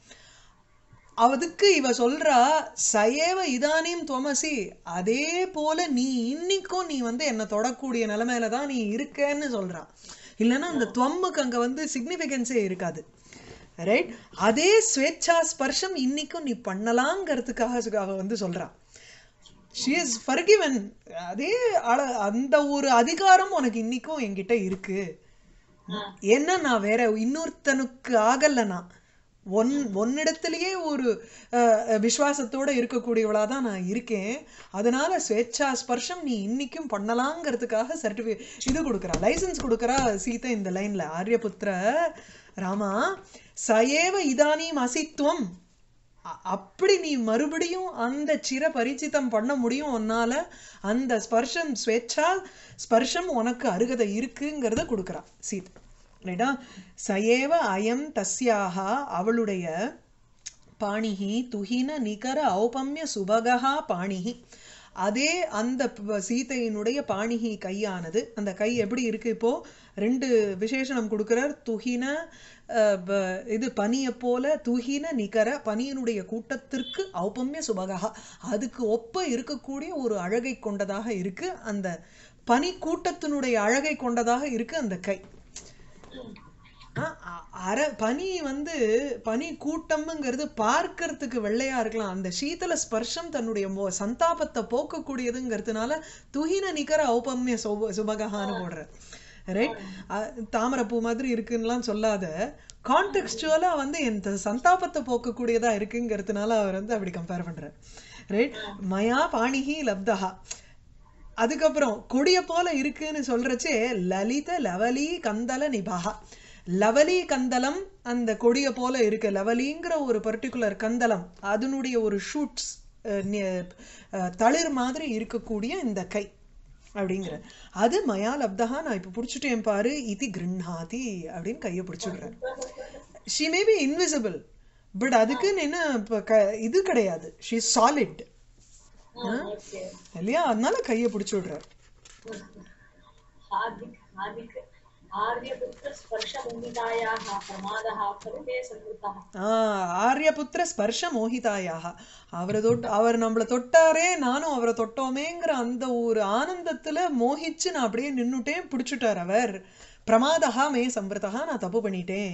Speaker 1: அதுக்கு இவ சொல்றா சயேவ இதானியும் துவமசி அதே போல நீ இன்னிக்கும் நீ வந்து என்னை தொடக்கூடிய நிலைமையில தான் நீ இருக்கேன்னு சொல்றா இல்லைன்னா அந்த துவம்முக்கு அங்க வந்து சிக்னிஃபிகன்ஸே இருக்காது ரைட் அதே ஸ்வேச்சா ஸ்பர்ஷம் இன்னிக்கும் நீ பண்ணலாங்கிறதுக்காக அவ வந்து சொல்றா ஷி இஸ் ஃபர்கிவன் அதே அள- அந்த ஒரு அதிகாரம் உனக்கு இன்னிக்கும் என்கிட்ட இருக்கு என்ன நான் வேற இன்னொருத்தனுக்கு ஆகல நான் ஒன் ஒன்னிடத்திலேயே ஒரு அஹ், விசுவாசத்தோட இருக்கக்கூடியவளா தான் நான் இருக்கேன் அதனால ஸ்வேச்சா ஸ்பர்ஷம் நீ இன்னைக்கும் பண்ணலாங்கிறதுக்காக சர்டிஃபி இது கொடுக்குறா லைசன்ஸ் கொடுக்குறா சீதை இந்த லைன்ல ஆரியபுத்திர ராமா சயேவ இதானீம் அசித்துவம் அ- அப்படி நீ மறுபடியும் அந்த சிர பரிச்சிதம் பண்ண முடியும் உன்னால அந்த ஸ்பர்ஷம் ஸ்வேச்சா ஸ்பர்ஷம் உனக்கு அருகதை இருக்குங்கிறத கொடுக்குறா சீத் ரைட்டா சயேவ அயம் தஸ்யாக அவளுடைய பாணிஹி துஹின நிகர ஔபம்ய சுபகா பாணிஹி அதே அந்த ப- சீதையினுடைய பாணிஹி கையானது அந்த கை எப்படி இருக்கு இப்போ ரெண்டு விசேஷணம் கொடுக்கிறார் துஹின அஹ், ப- இது பனியை போல துஹின நிகர பனியினுடைய கூட்டத்திற்கு ஔபம்ய சுபகா அதுக்கு ஒப்ப இருக்கக்கூடிய ஒரு அழகை கொண்டதாக இருக்கு அந்த பனி கூட்டத்தினுடைய அழகை கொண்டதாக இருக்கு அந்த கை ஆ, அ- அர பனி வந்து பனி கூட்டம்ங்கிறது பார்க்கறதுக்கு வெள்ளையா இருக்கலாம் அந்த சீதல ஸ்பர்ஷம் தன்னுடைய மோ- சந்தாபத்தை போக்கக்கூடியதுங்கிறதுனால துஹின நிகர ஔபம்ய சுப சுபகஹான்னு போடுற ரைட் தாமரைப்பூ மாதிரி இருக்குன்னுலாம் சொல்லாத கான்டெக்ஸ்டுவலா வந்து என் த- சந்தாபத்தை போக்கக்கூடியதா இருக்குங்கிறதுனால அவர் வந்து அப்படி கம்பேர் பண்றார் ரைட் மயா பாணிஹி லப்தஹா அதுக்கப்புறம் கொடிய போல இருக்குன்னு சொல்றச்சே லலித லவலி கந்தல நிபாகா லவலி கந்தலம் அந்த கொடிய போல இருக்கு லவலிங்கிற ஒரு பர்டிகுலர் கந்தலம் அதனுடைய ஒரு ஷூட்ஸ் தளிர் மாதிரி இருக்கக்கூடிய இந்த கை அப்படிங்கிற அது மயா லப்தஹா நான் இப்ப புடிச்சுட்டேன் பாரு இது கிருண்ணாதி அப்படின்னு கையை பிடிச்சுடுறேன் she may be invisible but அதுக்குன்னு என்ன இப்ப க- இது கிடையாது ஷி சாலிட்
Speaker 2: ஓகே
Speaker 1: இல்லையா அதனால கையை பிடிச்சு விடுறார்
Speaker 2: हार्दिक हार्दिक आर्यपुत्र स्पर्शमुन्मितायाः प्रमादः फलिते संवृतः
Speaker 1: ஆஹ் ஆரியபுத்திர ஸ்பர்ஷ மோகிதாயாக அவரை தொட்டு அவர் நம்மள தொட்டாரே நானும் அவரை தொட்டோமேங்கிற அந்த ஒரு ஆனந்தத்துல மோகிச்சு நான் அப்படியே நின்னுட்டேன் பிடிச்சுட்டார் அவர் பிரமாதகா மே சம்பிரதா நான் தப்பு பண்ணிட்டேன்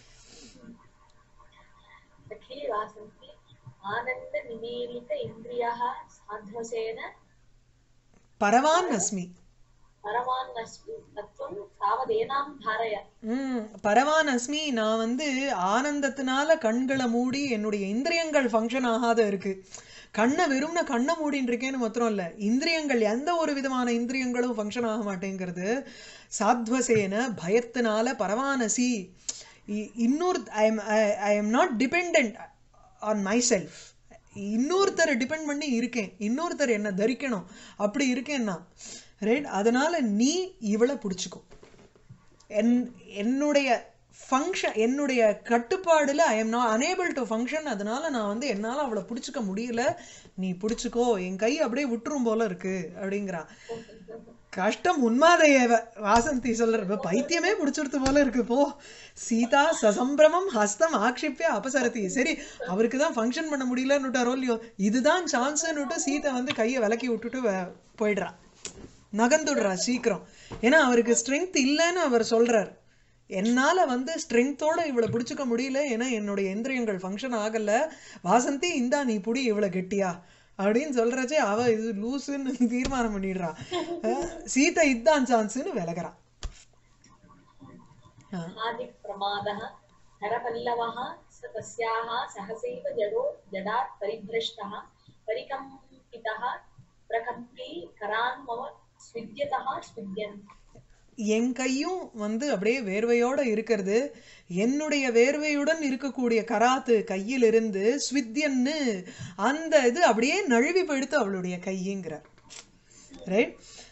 Speaker 2: सखी वासन्ति आनन्दनिमीलित इन्द्रियः साध्वसेन
Speaker 1: பரவான் அஸ்மி
Speaker 2: परमान्नस्मि तत्त्वं तावदेनां धारय
Speaker 1: ம் பரவான் அஸ்மி நான் வந்து ஆனந்தத்தினால கண்களை மூடி என்னுடைய இந்திரியங்கள் ஃபங்க்ஷன் ஆகாத இருக்கு கண்ணை வெறும்ன கண்ணை மூடின்னு இருக்கேன்னு மாத்திரம் இல்ல இந்திரியங்கள் எந்த ஒரு விதமான இந்திரியங்களும் ஃபங்க்ஷன் ஆக மாட்டேங்கிறது சாத்வசேன பயத்தினால பரவானசி இ- இன்னொரு I am I am not depend on myself இன்னொருத்தரை டிபெண்ட் பண்ணி இருக்கேன் இன்னொருத்தர் என்ன தரிக்கணும் அப்படி இருக்கேன் நான் ரைட் அதனால நீ இவளை பிடிச்சுக்கோ என் என்னுடைய ஃபங்க்ஷன் என்னுடைய கட்டுப்பாடுல I am not unable to function அதனால நான் வந்து என்னால அவளை பிடிச்சிக்க முடியல நீ பிடிச்சிக்கோ என் கை அப்படியே விட்டுரும் போல இருக்கு அப்படிங்கிறா கஷ்டம் உன்மாதையவ வாசந்தி சொல்ற இப்ப பைத்தியமே பிடிச்சிருத்து போல இருக்கு போ சீதா சசம்பிரமம் ஹஸ்தம் ஆக்ஷிப்பிய அபசரதி சரி அவருக்கு தான் ஃபங்க்ஷன் பண்ண முடியலன்னுட்டாரோ இல்லையோ இதுதான் சான்ஸ்னுட்டு சீதை வந்து கையை விலக்கி விட்டுட்டு வ- போயிடுறா நகர்ந்துடுறா சீக்கிரம் ஏன்னா அவருக்கு ஸ்ட்ரென்த் இல்லைன்னு அவர் சொல்றார் என்னால வந்து ஸ்ட்ரென்த்தோட இவளை பிடிச்சுக்க முடியல ஏன்னா என்னுடைய இந்திரியங்கள் ஃபங்க்ஷன் ஆகல வாசந்தி இந்தா நீ புடி இவளை கெட்டியா அப்படின்னு சொல்றச்சே அவ இது லூசுன்னு தீர்மானம் பண்ணிடுறா அஹ் சீதை இதான் சான்ஸ்னு விலகிறா
Speaker 2: हार्दिक प्रमादः नरपल्लवः स तस्याः सहसैव जडो जडात् परिभ्रष्टः परिकम्पितः प्रकम्पी करान् मम स्विद्यतः स्विद्यन्
Speaker 1: என் கையும் வந்து அப்படியே வேர்வையோட இருக்கிறது என்னுடைய வேர்வையுடன் இருக்கக்கூடிய கராத்து கையிலிருந்து ஸ்வித்யன்னு அந்த இது அப்படியே நழுவி போயிடுத்து அவளுடைய கையுங்கிறார் ரைட்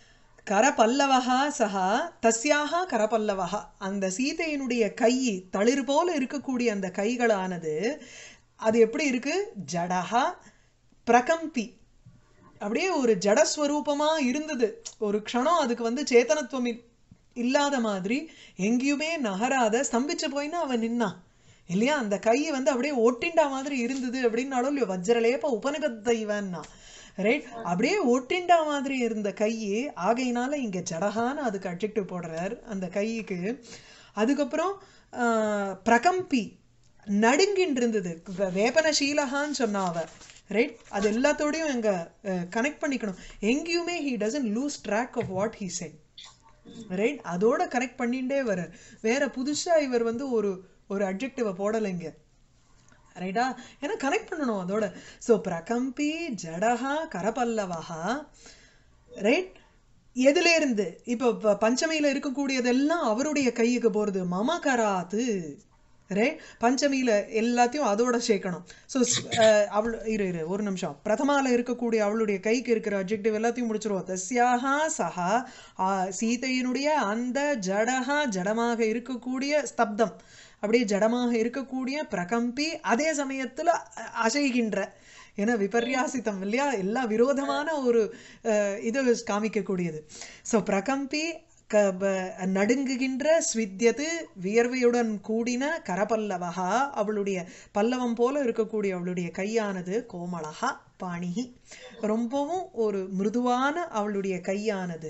Speaker 1: கரபல்லவஹா சஹா தஸ்யாக கரபல்லவஹா அந்த சீதையினுடைய கை தளிர் போல இருக்கக்கூடிய அந்த கைகளானது அது எப்படி இருக்கு ஜடஹா பிரகம்பி அப்படியே ஒரு ஜடஸ்வரூபமா இருந்தது ஒரு க்ஷணம் அதுக்கு வந்து சேத்தனத்துவம் இல்- இல்லாத மாதிரி எங்கேயுமே நகராத ஸ்தம்பிச்சு போயின்னா அவன் நின்னான் இல்லையா அந்த கை வந்து அப்படியே ஒட்டிண்டா மாதிரி இருந்தது அப்படின்னாலும் இல்லையோ வஜ்ரலேப்ப உபனிபத்த இவன்னா ரைட் அப்படியே ஒட்டிண்டா மாதிரி இருந்த கை ஆகையினால இங்க ஜடகான்னு அதுக்கு அட்ஜெக்டிவ் போடுறார் அந்த கைக்கு அதுக்கப்புறம் ஆஹ், பிரகம்பி நடுங்கின்னு இருந்தது வே- வேபனசீலகான்னு சொன்னா அவ ரைட் அது எல்லாத்தோடையும் எங்க கனெக்ட் பண்ணிக்கணும் எங்கேயுமே he doesn't lose track of what he said right அதோட கனெக்ட் பண்ணிட்டே வர வேற புதுசா இவர் வந்து ஒரு ஒரு அட்ஜெக்டிவை போடலைங்க ரைட்டா ஏன்னா கனெக்ட் பண்ணணும் அதோட ஸோ பிரகம்பி ஜடஹா கரபல்லவஹா ரைட் எதுல இருந்து இப்போ ப- பஞ்சமியில இருக்கக்கூடியதெல்லாம் அவருடைய கைக்கு போறது மம கராத்து ரைட் பஞ்சமியில எல்லாத்தையும் அதோட சேர்க்கணும் ஸோ அவள் இரு இரு ஒரு நிமிஷம் பிரதமால இருக்கக்கூடிய அவளுடைய கைக்கு இருக்கிற அப்ஜெக்டிவ் எல்லாத்தையும் முடிச்சிருவோம் தஸ்யாஹா சஹா ஆ, சீதையினுடைய அந்த ஜடஹா ஜடமாக இருக்கக்கூடிய ஸ்தப்தம் அப்படியே ஜடமாக இருக்கக்கூடிய பிரகம்பி அதே சமயத்துல அ- அசைகின்ற ஏன்னா விபர்யாசித்தம் இல்லையா எல்லாம் விரோதமான ஒரு அஹ், இது காமிக்கக்கூடியது ஸோ பிரகம்பி க ப- நடுங்குகின்ற ஸ்வித்யது வியர்வையுடன் கூடின கரபல்லவகா அவளுடைய பல்லவம் போல இருக்கக்கூடிய அவளுடைய கையானது கோமளகா பாணிகி ரொம்பவும் ஒரு மிருதுவான அவளுடைய கையானது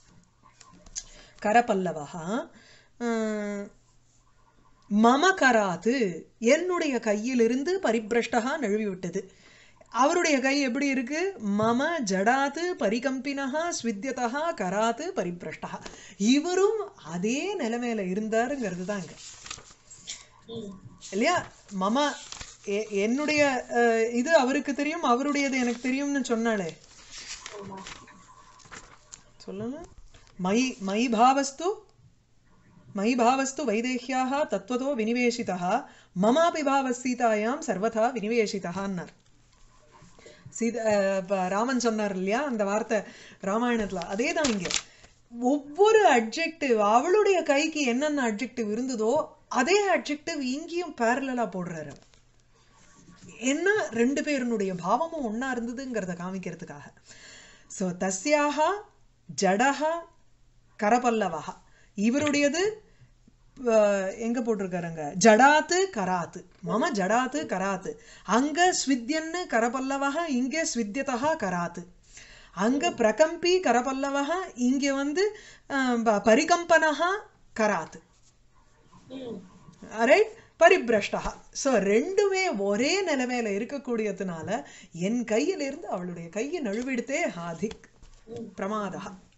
Speaker 1: கரபல்லவகா அஹ், மம கராத்து என்னுடைய கையிலிருந்து பரிபிரஷ்டகா நழுவி விட்டது அவருடைய கை எப்படி இருக்கு மம ஜடாத்து பரிகம்பினஹா ஸ்வித்யதா கராத்து பரிபிரஷ்டகா இவரும் அதே நிலைமையில இருந்தாருங்கிறது தான் இங்க
Speaker 2: ம்
Speaker 1: இல்லையா மம எ- என்னுடைய அஹ், இது அவருக்கு தெரியும் அவருடையது எனக்கு தெரியும்னு சொன்னாலே
Speaker 2: ஆமா
Speaker 1: சொல்லுங்க மயி மயி பாவஸ்து மயி பாவஸ்து வைதேஹ்யாः தத்வதோ வினிவேஷிதः மமாபி பாவசீதாயாம் சர்வதா வினிவேஷிதஹான்னார் சீத அஹ், இப்ப ராமன் சொன்னார் இல்லையா அந்த வார்த்தை ராமாயணத்துல அதே தான் இங்க ஒவ்வொரு அட்ஜெக்டிவ் அவளுடைய கைக்கு என்னென்ன அட்ஜெக்டிவ் இருந்ததோ அதே அட்ஜெக்டிவ் இங்கேயும் பேரலா போடுறாரு அவர். என்ன ரெண்டு பேருனுடைய பாவமும் ஒண்ணா இருந்ததுங்கிறத காமிக்கிறதுக்காக ஸோ தஸ்யாக ஜடஹ கரபல்லவஹ இவருடையது அஹ், எங்க போட்டிருக்காருங்க ஜடாத்து கராத்து மம ஜடாத்து கராத்து அங்க ஸ்வித்யன்னு கரபல்லவஹ இங்க ஸ்வித்யதா கராத்து அங்க பிரகம்பி கரபல்லவஹ இங்க வந்து அஹ், ப- பரிகம்பனஹா கராத்து
Speaker 2: ம்
Speaker 1: ரைட் பரிபிரஷ்டா ஸோ ரெண்டுமே ஒரே நிலைமையில இருக்கக்கூடியதுனால என் கையிலிருந்து அவளுடைய கையை நழுவிடுத்தே ஆதிக்
Speaker 2: ம்
Speaker 1: பிரமாதா